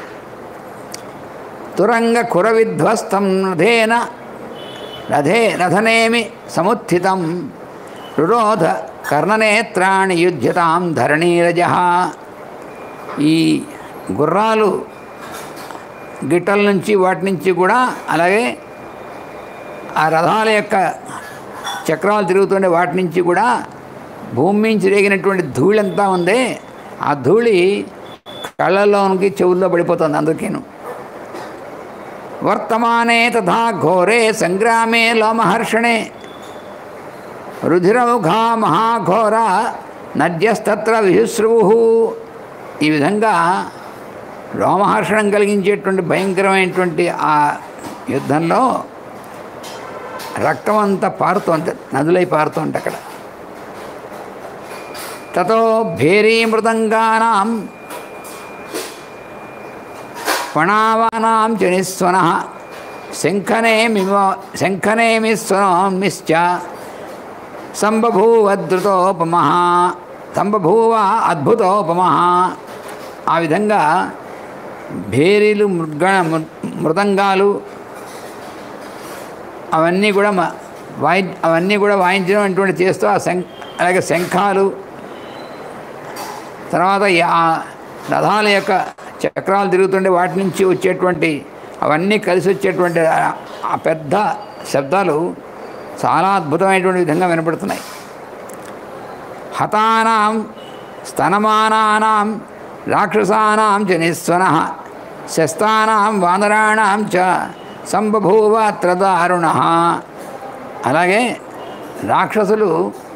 తురంగ కుర విధ్వస్తం రథేన రథే రథనేమి సముత్థితం రురోధ కర్ణనేత్రాణి యుధ్యతాం ధరణీరజ ఈ గుర్రాలు గిట్టల నుంచి వాటి నుంచి కూడా అలాగే ఆ రథాల యొక్క చక్రాలు తిరుగుతుండే వాటి నుంచి కూడా భూమి నుంచి రేగినటువంటి ధూళి అంతా ఉంది ఆ ధూళి కళ్ళల్లోనికి చెవుల్లో పడిపోతుంది అందుకేను వర్తమానే తథా ఘోరే సంగ్రామే లోమహర్షణే రుధిరౌఘా మహాఘోర నద్యస్తత్ర విశుశ్రువు ఈ విధంగా రోమహర్షణం కలిగించేటువంటి భయంకరమైనటువంటి ఆ యుద్ధంలో రక్తం అంతా పారుతోంది నదులై పారుతోంది అక్కడ తతో భేరీ మృదంగానాం పణావానాం చ నిస్వన శంఖనేమివ శంఖనేమిస్వనమిశ్చ సంబభూవద్రుతోపమ సంబభూవ అద్భుతోపమ ఆ విధంగా భేరీలు మృగ మృదంగాలు అవన్నీ కూడా మ- వాయి అవన్నీ కూడా వాయించడం అటువంటి చేస్తూ ఆ శం అలాగే శంఖాలు తర్వాత ఈ ఆ రథాల యొక్క చక్రాలు తిరుగుతుండే వాటి నుంచి వచ్చేటువంటి అవన్నీ కలిసి వచ్చేటువంటి ఆ- ఆ పెద్ద శబ్దాలు చాలా అద్భుతమైనటువంటి విధంగా వినపడుతున్నాయి హతానాం స్తనమానానాం రాక్షసానాం చ నిస్వన శస్తానాం వానరాణాం చ సంబభూవ అత్ర దారుణ అలాగే రాక్షసులు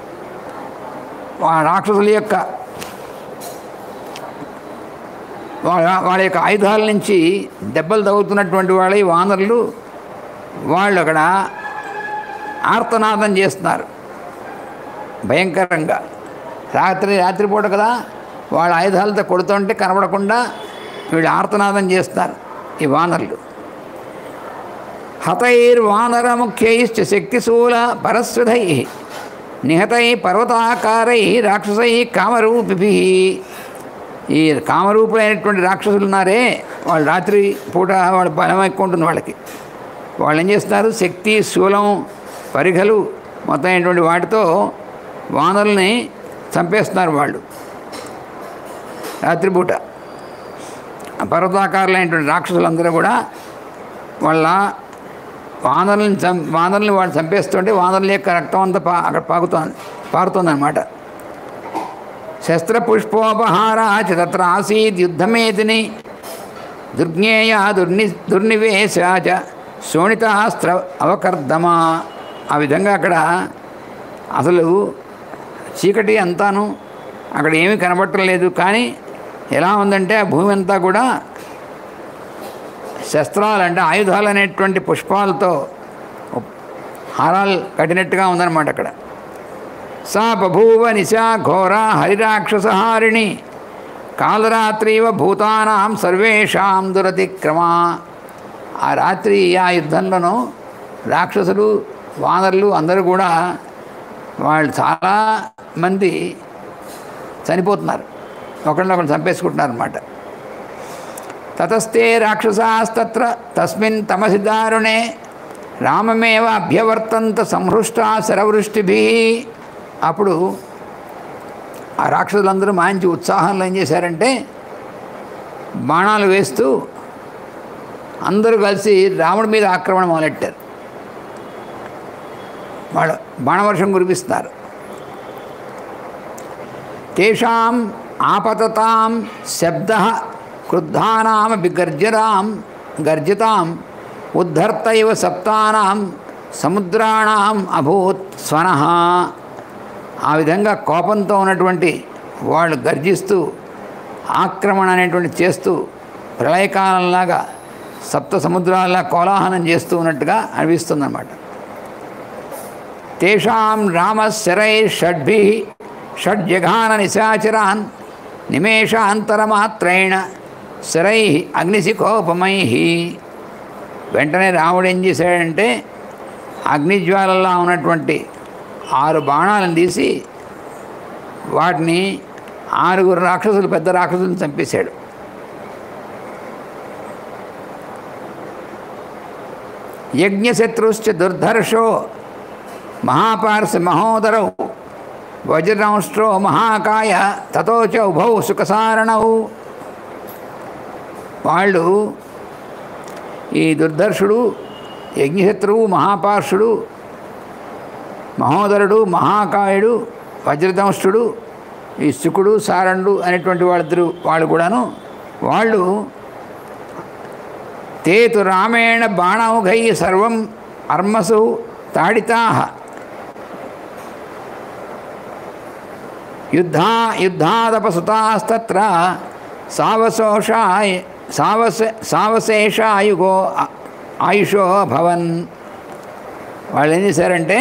ఆ రాక్షసుల యొక్క వాళ్ళ వాళ్ళ యొక్క ఆయుధాల నుంచి దెబ్బలు తగులుతున్నటువంటి వాళ్ళ ఈ వానరులు వాళ్ళు అక్కడ ఆర్తనాదం చేస్తున్నారు భయంకరంగా రాత్రి రాత్రిపూట కదా వాళ్ళ ఆయుధాలతో కొడుతుంటే కనబడకుండా వీళ్ళు ఆర్తనాదం చేస్తారు ఈ వానరులు హతైర్వానర ముఖ్యైశ్చ శక్తిశూల పరస్వధై నిహతై పర్వతాకారై రాక్షసై కామరూపిభి ఈ కామరూపులైనటువంటి రాక్షసులు ఉన్నారే వాళ్ళు రాత్రి పూట వాళ్ళ బలం ఎక్కువ ఉంటుంది వాళ్ళకి వాళ్ళు ఏం చేస్తారు శక్తి శూలం పరిఘలు మొత్తమైనటువంటి వాటితో వానరుల్ని చంపేస్తున్నారు వాళ్ళు రాత్రిపూట ఆ పర్వతాకారులైనటువంటి రాక్షసులందరూ కూడా వాళ్ళ వానరుల్ని చం వానరుల్ని వాళ్ళు చంపేస్తుంటే వానరుల యొక్క రక్తం అంతా పా అక్కడ పాకుతోంది పారుతుందన్నమాట శస్త్రపుష్పోపహారాచ తత్ర ఆసీద్ యుద్ధమేదిని దుర్జ్ఞేయ దుర్ని దుర్నివేశాచ శోణితాస్త్ర అవకర్దమా ఆ విధంగా అక్కడ అసలు చీకటి అంతాను అక్కడ ఏమీ కనబడటం లేదు కానీ ఎలా ఉందంటే ఆ భూమి అంతా కూడా శస్త్రాలు అంటే ఆయుధాలు అనేటువంటి పుష్పాలతో హారాలు కట్టినట్టుగా ఉందన్నమాట అక్కడ సా బభూవ నిశా ఘోర హరిరాక్షసహారిణి కాలరాత్రివ భూతానాం సర్వేషాం దురతిక్రమా ఆ రాత్రి ఆ యుద్ధంలోనూ రాక్షసులు వానరులు అందరూ కూడా వాళ్ళు చాలా మంది చనిపోతున్నారు ఒకళ్ళొకళ్ళు చంపేసుకుంటున్నారు అనమాట తతస్తే రాక్షసాస్తత్ర తస్మిన్ తమసి దారుణే రామమేవ అభ్యవర్తంత సంహృష్టా శరవృష్టిభి అప్పుడు ఆ రాక్షసులందరూ మంచి ఉత్సాహంలో ఏం చేశారంటే బాణాలు వేస్తూ అందరూ కలిసి రాముడి మీద ఆక్రమణ మొదలెట్టారు వాళ్ళు బాణవర్షం కురిపిస్తారు తేషాం ఆపతతాం శబ్ద క్రుద్ధానామపి గర్జరాం గర్జితాం ఉద్ధర్తైవ సప్తానాం సముద్రాణం అభూత్ స్వనః ఆ విధంగా కోపంతో ఉన్నటువంటి వాళ్ళు గర్జిస్తూ ఆక్రమణ అనేటువంటి చేస్తూ ప్రళయకాలంలాగా సప్త సముద్రాల్లా కోలాహలం చేస్తూ ఉన్నట్టుగా అనిపిస్తుందన్నమాట తేషాం రామశరై షడ్భి షడ్జఘాన నిశాచరాన్ నిమేషాంతరమాత్రేణ శరై అగ్నిశిఖోపమై వెంటనే రాముడు ఏం చేశాడంటే అగ్నిజ్వాలల్లో ఉన్నటువంటి ఆరు బాణాలను తీసి వాటిని ఆరుగురు రాక్షసులు పెద్ద రాక్షసులను చంపేశాడు యజ్ఞశత్రుశ్చ దుర్ధర్షో మహాపార్శ మహోదరౌ వజ్రదంష్ట్రో మహాకాయ తతోచ ఉభౌ సుఖసారణౌ వాళ్ళు ఈ దుర్ధర్షుడు యజ్ఞశత్రువు మహాపార్షుడు మహోదరుడు మహాకాయుడు వజ్రదంష్టుడు ఈ శుకుడు సారణుడు అనేటువంటి వాళ్ళిద్దరు వాళ్ళు కూడాను వాళ్ళు తేతు రామేణ బాణౌఘై సర్వం అర్మసు తాడితా యుద్ధా యుద్ధాదపసుతాస్తత్ర సావశోషాయ సావస సావశేషాయుగో ఆ- ఆయుషో భవన్ వాళ్ళు ఏం చేశారంటే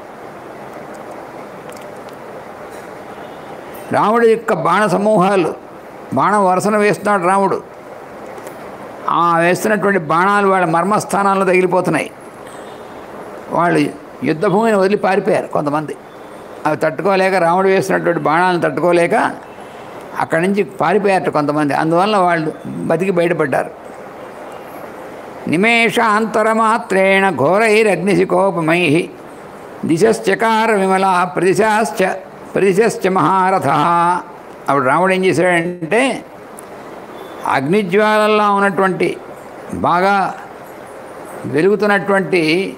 రాముడి యొక్క బాణ సమూహాలు బాణం వరుసన వేస్తున్నాడు రాముడు ఆ వేస్తున్నటువంటి బాణాలు వాళ్ళ మర్మస్థానాల్లో తగిలిపోతున్నాయి వాళ్ళు యుద్ధభూమిని వదిలి పారిపోయారు కొంతమంది అవి తట్టుకోలేక రాముడు వేసినటువంటి బాణాలను తట్టుకోలేక అక్కడి నుంచి పారిపోయారట కొంతమంది అందువల్ల వాళ్ళు బతికి బయటపడ్డారు నిమేషాంతరమాత్రేణ ఘోరైరగ్నిశికోపమై దిశశ్చకార విమల ప్రదిశాశ్చ ప్రదిశశ్చ మహారథ అప్పుడు రాముడు ఏం చేశాడంటే అగ్నిజ్వాలల్లో ఉన్నటువంటి బాగా వెలుగుతున్నటువంటి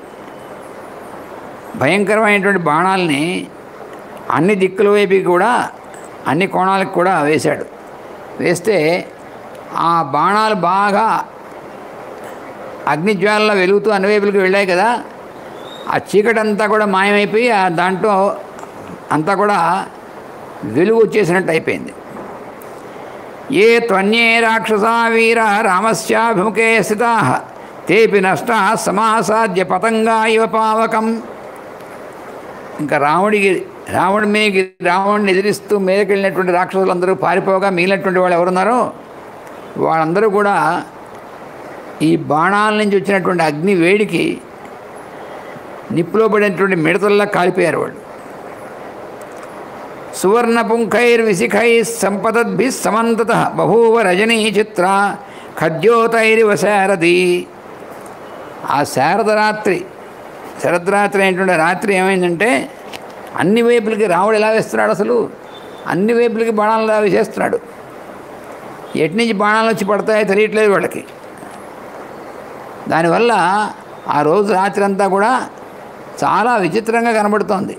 భయంకరమైనటువంటి బాణాలని అన్ని దిక్కుల వైపు కూడా అన్ని కోణాలకు కూడా వేశాడు వేస్తే ఆ బాణాలు బాగా అగ్నిజ్వాలలో వెలుగుతూ అన్ని వైపులకి వెళ్ళాయి కదా ఆ చీకటి అంతా కూడా మాయమైపోయి ఆ దాంట్లో అంతా కూడా వెలుగు వచ్చేసినట్టు అయిపోయింది ఏ త్వన్యే రాక్షసా వీర రామస్యాభిముఖే స్థితా తేపి నష్ట సమాసాద్య పతంగా ఇవ పావకం ఇంకా రాముడికి రాముడి మీదకి రావణ్ణి ఎదిరిస్తూ మీదకి వెళ్ళినటువంటి రాక్షసులందరూ పారిపోగా మిగిలినటువంటి వాళ్ళు ఎవరున్నారో వాళ్ళందరూ కూడా ఈ బాణాల నుంచి వచ్చినటువంటి అగ్ని వేడికి నిప్పులో పడినటువంటి మిడతల్లా కాలిపోయారు వాళ్ళు సువర్ణ పుంఖైర్ విశిఖై సంపదద్భి సమంతత బహూవ రజనీ చిత్ర ఖద్యోతైరివ శారది ఆ శారద రాత్రి శరద్రాత్రి అయినటువంటి రాత్రి ఏమైందంటే అన్ని వైపులకి రాముడు ఎలా వేస్తున్నాడు అసలు అన్ని వైపులకి బాణాలు ఎలా వేసేస్తున్నాడు ఎటు నుంచి బాణాలు వచ్చి పడతాయో తెలియట్లేదు వాళ్ళకి దానివల్ల ఆ రోజు రాత్రి అంతా కూడా చాలా విచిత్రంగా కనబడుతోంది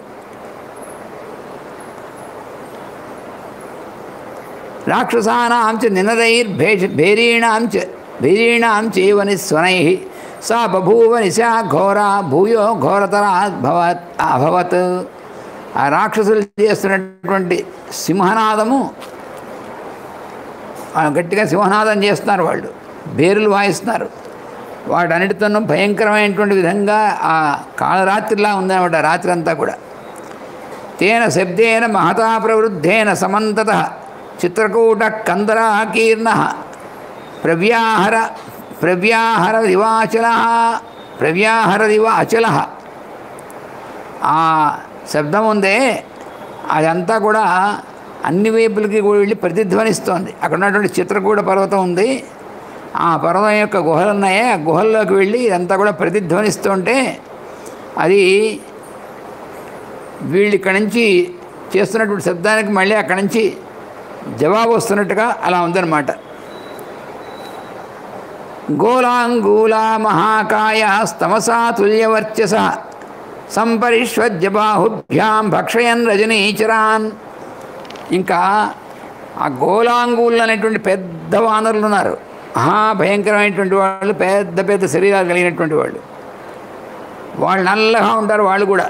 రాక్షసానాం చ నినదైర్భేష భేరీణాం చ భేరీణాం చైవ నిస్వనై సా బభూవ నిశా ఘోర భూయో ఘోరతరా భవత్ అభవత్ ఆ రాక్షసులు చేస్తున్నటువంటి సింహనాదము ఆ గట్టిగా సింహనాదం చేస్తున్నారు వాళ్ళు బేరులు వాయిస్తున్నారు వాటన్నిటితోనూ భయంకరమైనటువంటి విధంగా ఆ కాళరాత్రిలా ఉందన్నమాట రాత్రి అంతా కూడా తేన శబ్దేన మహతా ప్రవృద్ధేన సమంతత చిత్రకూట కందరాకీర్ణ ప్రవ్యాహర ప్రవ్యాహర దివాచల ప్రవ్యాహర దివ అచల ఆ శబ్దం ఉందే అదంతా కూడా అన్ని వైపులకి కూడా వెళ్ళి ప్రతిధ్వనిస్తోంది అక్కడ ఉన్నటువంటి చిత్రకూట పర్వతం ఉంది ఆ పర్వతం యొక్క గుహలు ఉన్నాయే ఆ గుహల్లోకి వెళ్ళి ఇదంతా కూడా ప్రతిధ్వనిస్తుంటే అది వీళ్ళు ఇక్కడి నుంచి చేస్తున్నటువంటి శబ్దానికి మళ్ళీ అక్కడి నుంచి జవాబు వస్తున్నట్టుగా అలా ఉందన్నమాట గోలాంగూలా మహాకాయ స్తమసా తుల్యవర్చస సంపరిష్వజ్య బాహుభ్యాం భక్షయన్ రజనీచరాన్ ఇంకా ఆ గోలాంగూళ్ళు అనేటువంటి పెద్ద వానరులు ఉన్నారు మహా భయంకరమైనటువంటి వాళ్ళు పెద్ద పెద్ద శరీరాలు కలిగినటువంటి వాళ్ళు వాళ్ళు నల్లగా ఉంటారు వాళ్ళు కూడా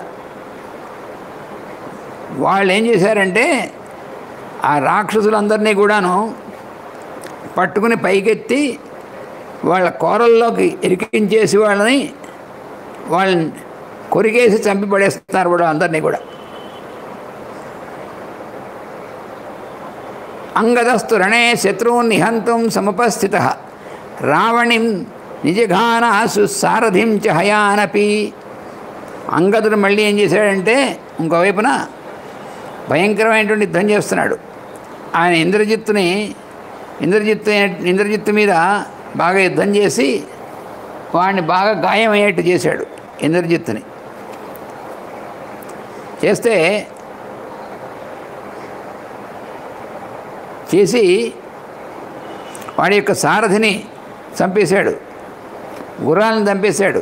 వాళ్ళు ఏం చేశారంటే ఆ రాక్షసులందరినీ కూడాను పట్టుకుని పైకెత్తి వాళ్ళ కూరల్లోకి ఇరికించేసి వాళ్ళని వాళ్ళని కొరికేసి చంపి పడేస్తున్నారు కూడా అందరినీ కూడా అంగదస్తు రణే శత్రువున్ నిహంతుం సముపస్థిత రావణిం నిజఘానాసు సారథిం చ హయానపి అంగదుడు మళ్ళీ ఏం చేశాడంటే ఇంకోవైపున భయంకరమైనటువంటి యుద్ధం చేస్తున్నాడు ఆయన ఇంద్రజిత్తుని ఇంద్రజిత్తు ఇంద్రజిత్తు మీద బాగా యుద్ధం చేసి వాడిని బాగా గాయమయ్యేట్టు చేశాడు ఇంద్రజిత్తుని చేస్తే చేసి వాడి యొక్క సారథిని చంపేశాడు గుర్రాలను చంపేశాడు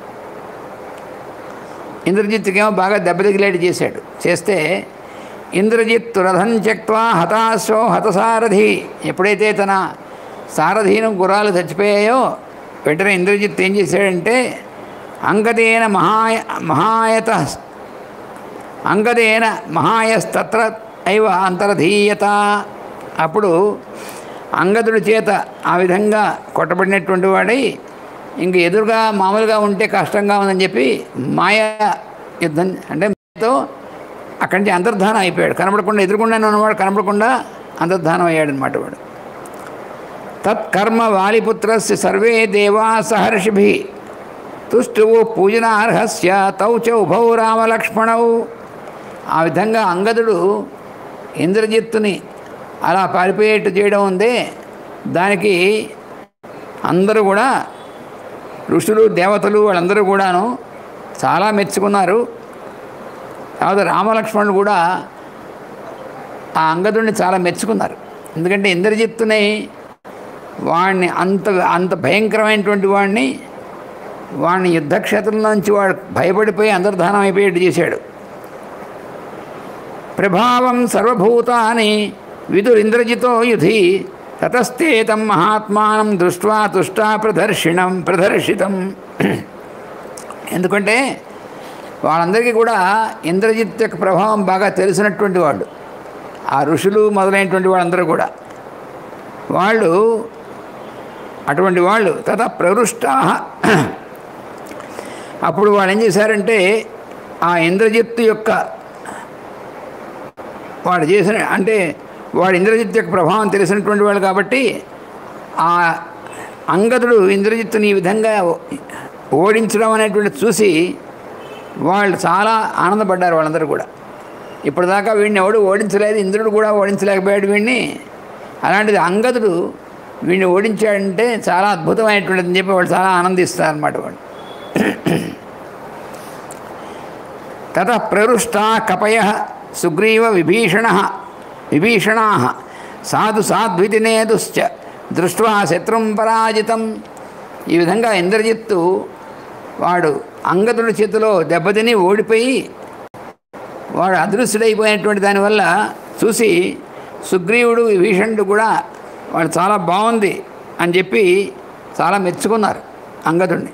ఇంద్రజిత్తుకేమో బాగా దెబ్బతిగిలేటి చేశాడు చేస్తే ఇంద్రజిత్ రథం త్యక్వా హతాశో హతసారథి ఎప్పుడైతే తన సారథీను గుర్రాలు చచ్చిపోయాయో వెంటనే ఇంద్రజిత్ ఏం చేశాడంటే అంగదేన మహాయ మహాయత అంగదేన మహాయస్తత్ర ఐవ అంతరధీయత అప్పుడు అంగదుడి చేత ఆ విధంగా కొట్టబడినటువంటి వాడై ఇంక ఎదురుగా మామూలుగా ఉంటే కష్టంగా ఉందని చెప్పి మాయ యుద్ధం అంటే మాయతో అక్కడి నుంచి అంతర్ధానం అయిపోయాడు కనపడకుండా ఎదురుకుండానే ఉన్నవాడు కనపడకుండా అంతర్ధానం అయ్యాడనమాట వాడు తత్కర్మ వాలిపుత్రస్య సర్వే దేవా సహర్షిభి తుష్టువు పూజనార్హస్య తౌ చ ఉభౌ రామలక్ష్మణౌ ఆ విధంగా అంగదుడు ఇంద్రజిత్తుని అలా పారిపోయేట్టు చేయడం ఉందే దానికి అందరూ కూడా ఋషులు దేవతలు వాళ్ళందరూ కూడాను చాలా మెచ్చుకున్నారు తర్వాత రామలక్ష్మణుడు కూడా ఆ అంగదుడిని చాలా మెచ్చుకున్నారు ఎందుకంటే ఇంద్రజిత్తుని వాడిని అంత అంత భయంకరమైనటువంటి వాడిని వాడిని యుద్ధక్షేత్రం నుంచి వాడు భయపడిపోయి అంతర్ధానం అయిపోయేట్టు చేశాడు ప్రభావం సర్వభూతాని విదురింద్రజితో యుధి తతస్థేతం మహాత్మానం దృష్ట్వా తుష్టా ప్రదర్శినం ప్రదర్శితం ఎందుకంటే వాళ్ళందరికీ కూడా ఇంద్రజిత్ యొక్క ప్రభావం బాగా తెలిసినటువంటి వాళ్ళు ఆ ఋషులు మొదలైనటువంటి వాళ్ళందరూ కూడా వాళ్ళు అటువంటి వాళ్ళు తత ప్రవృష్టా అప్పుడు వాళ్ళు ఏం చేశారంటే ఆ ఇంద్రజిత్తు యొక్క వాడు చేసిన అంటే వాడు ఇంద్రజిత్ యొక్క ప్రభావం తెలిసినటువంటి వాళ్ళు కాబట్టి ఆ అంగదుడు ఇంద్రజిత్తుని ఈ విధంగా ఓడించడం అనేటువంటి చూసి వాళ్ళు చాలా ఆనందపడ్డారు వాళ్ళందరూ కూడా ఇప్పటిదాకా వీడిని ఎవడు ఓడించలేదు ఇంద్రుడు కూడా ఓడించలేకపోయాడు వీడిని అలాంటిది అంగదుడు వీడిని ఓడించాడంటే చాలా అద్భుతమైనటువంటిది అని చెప్పి వాళ్ళు చాలా ఆనందిస్తారు అన్నమాట వాళ్ళు తత ప్రరుష్టా కపయ సుగ్రీవ విభీషణ విభీషణా సాధు సాధ్వితినేదుశ్చ దృష్ట్వా శత్రుం పరాజితం ఈ విధంగా ఇంద్రజిత్తు వాడు అంగదుడి చేతిలో దెబ్బతిని ఓడిపోయి వాడు అదృశ్యుడైపోయినటువంటి దానివల్ల చూసి సుగ్రీవుడు విభీషణుడు కూడా వాడు చాలా బాగుంది అని చెప్పి చాలా మెచ్చుకున్నారు అంగదుడిని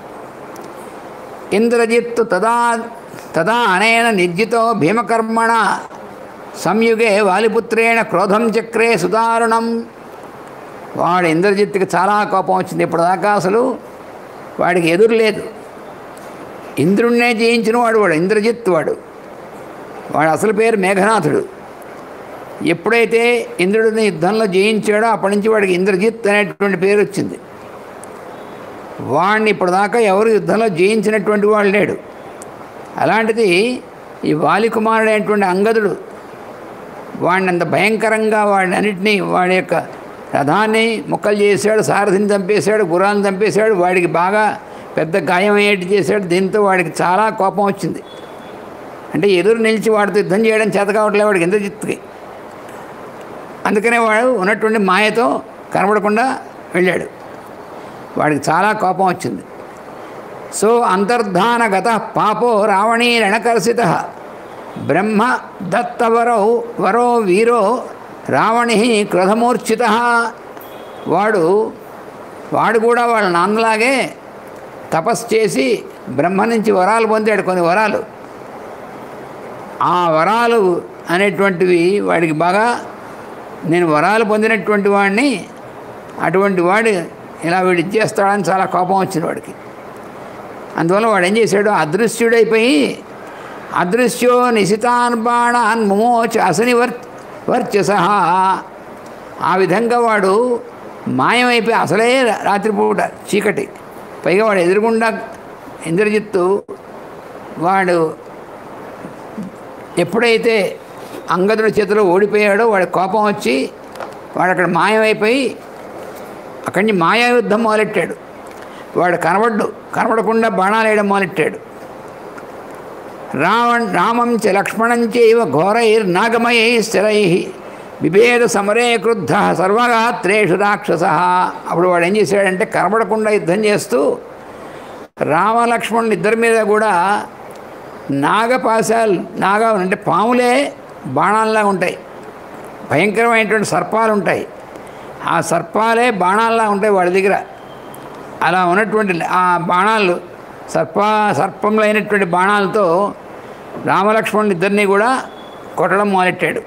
ఇంద్రజిత్తు తదా తదా అనేన నిర్జితో భీమకర్మణ సంయుగే వాలిపుత్రేణ క్రోధం చక్రే సుదారుణం వాడు ఇంద్రజిత్తుకి చాలా కోపం వచ్చింది ఇప్పటిదాకా అసలు వాడికి ఎదురు లేదు ఇంద్రుణ్ణే జయించిన వాడు వాడు ఇంద్రజిత్ వాడు వాడు అసలు పేరు మేఘనాథుడు ఎప్పుడైతే ఇంద్రుడిని యుద్ధంలో జయించాడో అప్పటి నుంచి వాడికి ఇంద్రజిత్ అనేటువంటి పేరు వచ్చింది వాడిని ఇప్పటిదాకా ఎవరు యుద్ధంలో జయించినటువంటి వాడు లేడు అలాంటిది ఈ వాలికుమారుడైనటువంటి అంగదుడు వాడిని అంత భయంకరంగా వాడిని అన్నిటినీ వాడి యొక్క రథాన్ని ముక్కలు చేశాడు సారథిని చంపేశాడు గుర్రాన్ని చంపేశాడు వాడికి బాగా పెద్ద గాయం అయ్యేట్టు చేశాడు దీంతో వాడికి చాలా కోపం వచ్చింది అంటే ఎదురు నిలిచి వాడితో యుద్ధం చేయడం చేత కావట్లేదు వాడికి ఇంద్రజిత్తుకి అందుకనే వాడు ఉన్నటువంటి మాయతో కనబడకుండా వెళ్ళాడు వాడికి చాలా కోపం వచ్చింది సో అంతర్ధానగత పాపో రావణీ రణకర్షిత బ్రహ్మ దత్తవరో వరో వీరో రావణి క్రోధమూర్ఛిత వాడు వాడు కూడా వాళ్ళ నాన్నలాగే తపస్సు చేసి బ్రహ్మ నుంచి వరాలు పొందాడు కొన్ని వరాలు ఆ వరాలు అనేటువంటివి వాడికి బాగా నేను వరాలు పొందినటువంటి వాడిని అటువంటి వాడు ఇలా వీడు ఇచ్చేస్తాడని చాలా కోపం వచ్చింది వాడికి అందువల్ల వాడు ఏం చేశాడు అదృశ్యుడైపోయి అదృశ్యో నిశితాన్ బాణాన్ ముమోచ అసని వర్ వర్చస ఆ విధంగా వాడు మాయమైపోయి అసలే రాత్రిపూట చీకటి పైగా వాడు ఎదురుగుండా ఇంద్రజిత్తు వాడు ఎప్పుడైతే అంగదుడి చేతిలో ఓడిపోయాడో వాడి కోపం వచ్చి వాడు అక్కడ మాయమైపోయి అక్కడి నుంచి మాయా యుద్ధం మొదలెట్టాడు వాడు కనబడ్డు కనబడకుండా బాణాలు వేయడం మొదలెట్టాడు రావణ్ రామం చ లక్ష్మణం చైవ ఘోరైర్ నాగమయై స్థిరై విభేద సమరే క్రుద్ధ సర్వగాత్రేషు రాక్షస అప్పుడు వాడు ఏం చేశాడంటే కనబడకుండా యుద్ధం చేస్తూ రామలక్ష్మణులు ఇద్దరి మీద కూడా నాగపాశాలు నాగ అంటే పాములే బాణాల్లా ఉంటాయి భయంకరమైనటువంటి సర్పాలు ఉంటాయి ఆ సర్పాలే బాణాల్లా ఉంటాయి వాడి దగ్గర అలా ఉన్నటువంటి ఆ బాణాలు సర్ప సర్పంలో అయినటువంటి బాణాలతో రామలక్ష్మణులు ఇద్దరిని కూడా కొట్టడం మొదలెట్టాడు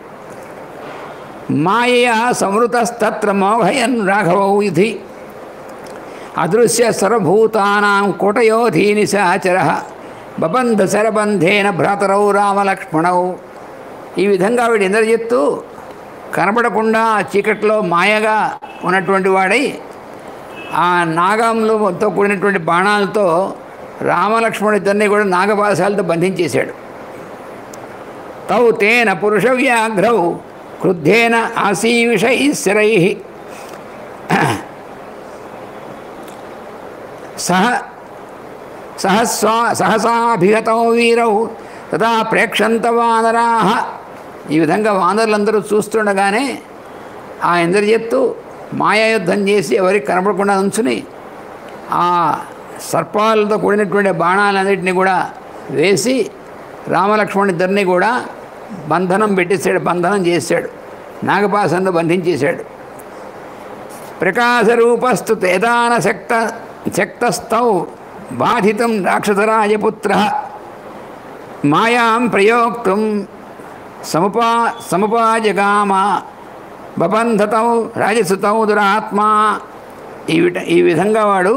మాయయ సంవృతస్తత్ర మోహయన్ రాఘవౌ ఇది అదృశ్య సర్వభూతానాం కుటయోధీ నిశాచర బబంధ శరబంధేన భ్రాతరౌ రామలక్ష్మణౌ ఈ విధంగా వీడు ఇంద్రజిత్తు కనబడకుండా ఆ చీకట్లో మాయగా ఉన్నటువంటి వాడై ఆ నాగంతో కూడినటువంటి బాణాలతో రామలక్ష్మణుడు ఇద్దరిని కూడా నాగపాశాలతో బంధించేశాడు తౌ తేన పురుష వ్యాఘ్రౌ క్రుద్ధేన ఆసీవిషై స్థిరై సహ సహస్వా సహసాభిగతౌ వీరౌ తదా ప్రేక్షంత వానరా ఈ విధంగా వానరులందరూ చూస్తుండగానే ఆ ఇంద్రజిత్తు మాయాయుద్ధం చేసి ఎవరికి కనపడకుండా ఉంచుని ఆ సర్పాలతో కూడినటువంటి బాణాలన్నింటినీ కూడా వేసి రామలక్ష్మణ్ ఇద్దరిని కూడా బంధనం పెట్టేశాడు బంధనం చేశాడు నాగపాసంలో బంధించేశాడు ప్రకాశరూపస్తు తేదాన శక్త శక్తస్థౌ బాధితం రాక్షసరాజపుత్ర మాయాం ప్రయోక్తుం సముపా సముపాజగామ బబంధతౌ రాజసుతౌ దురాత్మా ఈ విట ఈ విధంగా వాడు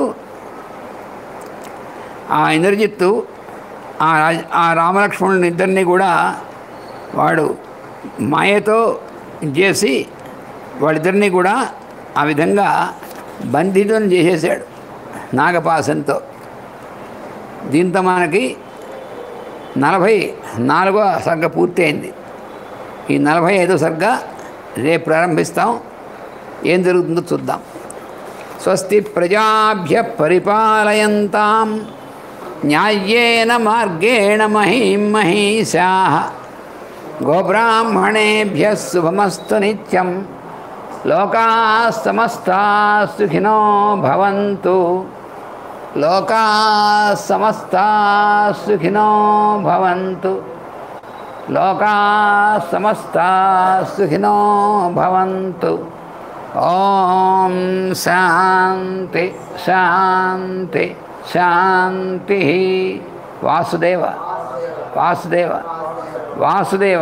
ఆ ఇంద్రజిత్తు ఆ రాజ ఆ రామలక్ష్మణుని ఇద్దరిని కూడా వాడు మాయతో చేసి వాళ్ళిద్దరినీ కూడా ఆ విధంగా బంధితం చేసేసాడు నాగపాసంతో దీంతో మనకి నలభై నాలుగో సర్గ పూర్తయింది ఈ నలభై ఐదో సర్గ రేపు ప్రారంభిస్తాం ఏం జరుగుతుందో చూద్దాం స్వస్తి ప్రజాభ్య పరిపాలయంతాం న్యాయ్యేన మార్గేణ మహీం మహీషా గోబ్రాహ్మణేభ్య శుభమస్తు నిత్యం లోకా సమస్తా సుఖినో భవంతు లోకా సమస్తా సుఖినో భవంతు లోకా సమస్తా సుఖినో భవంతు ఓం శాంతి శాంతి శాంతి వాసుదేవ వాసుదేవ వాసుదేవ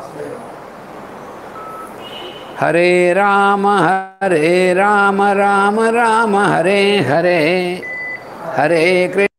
హరే రామ హరే రామ రామ రామ హరే హరే హరే కృష్ణ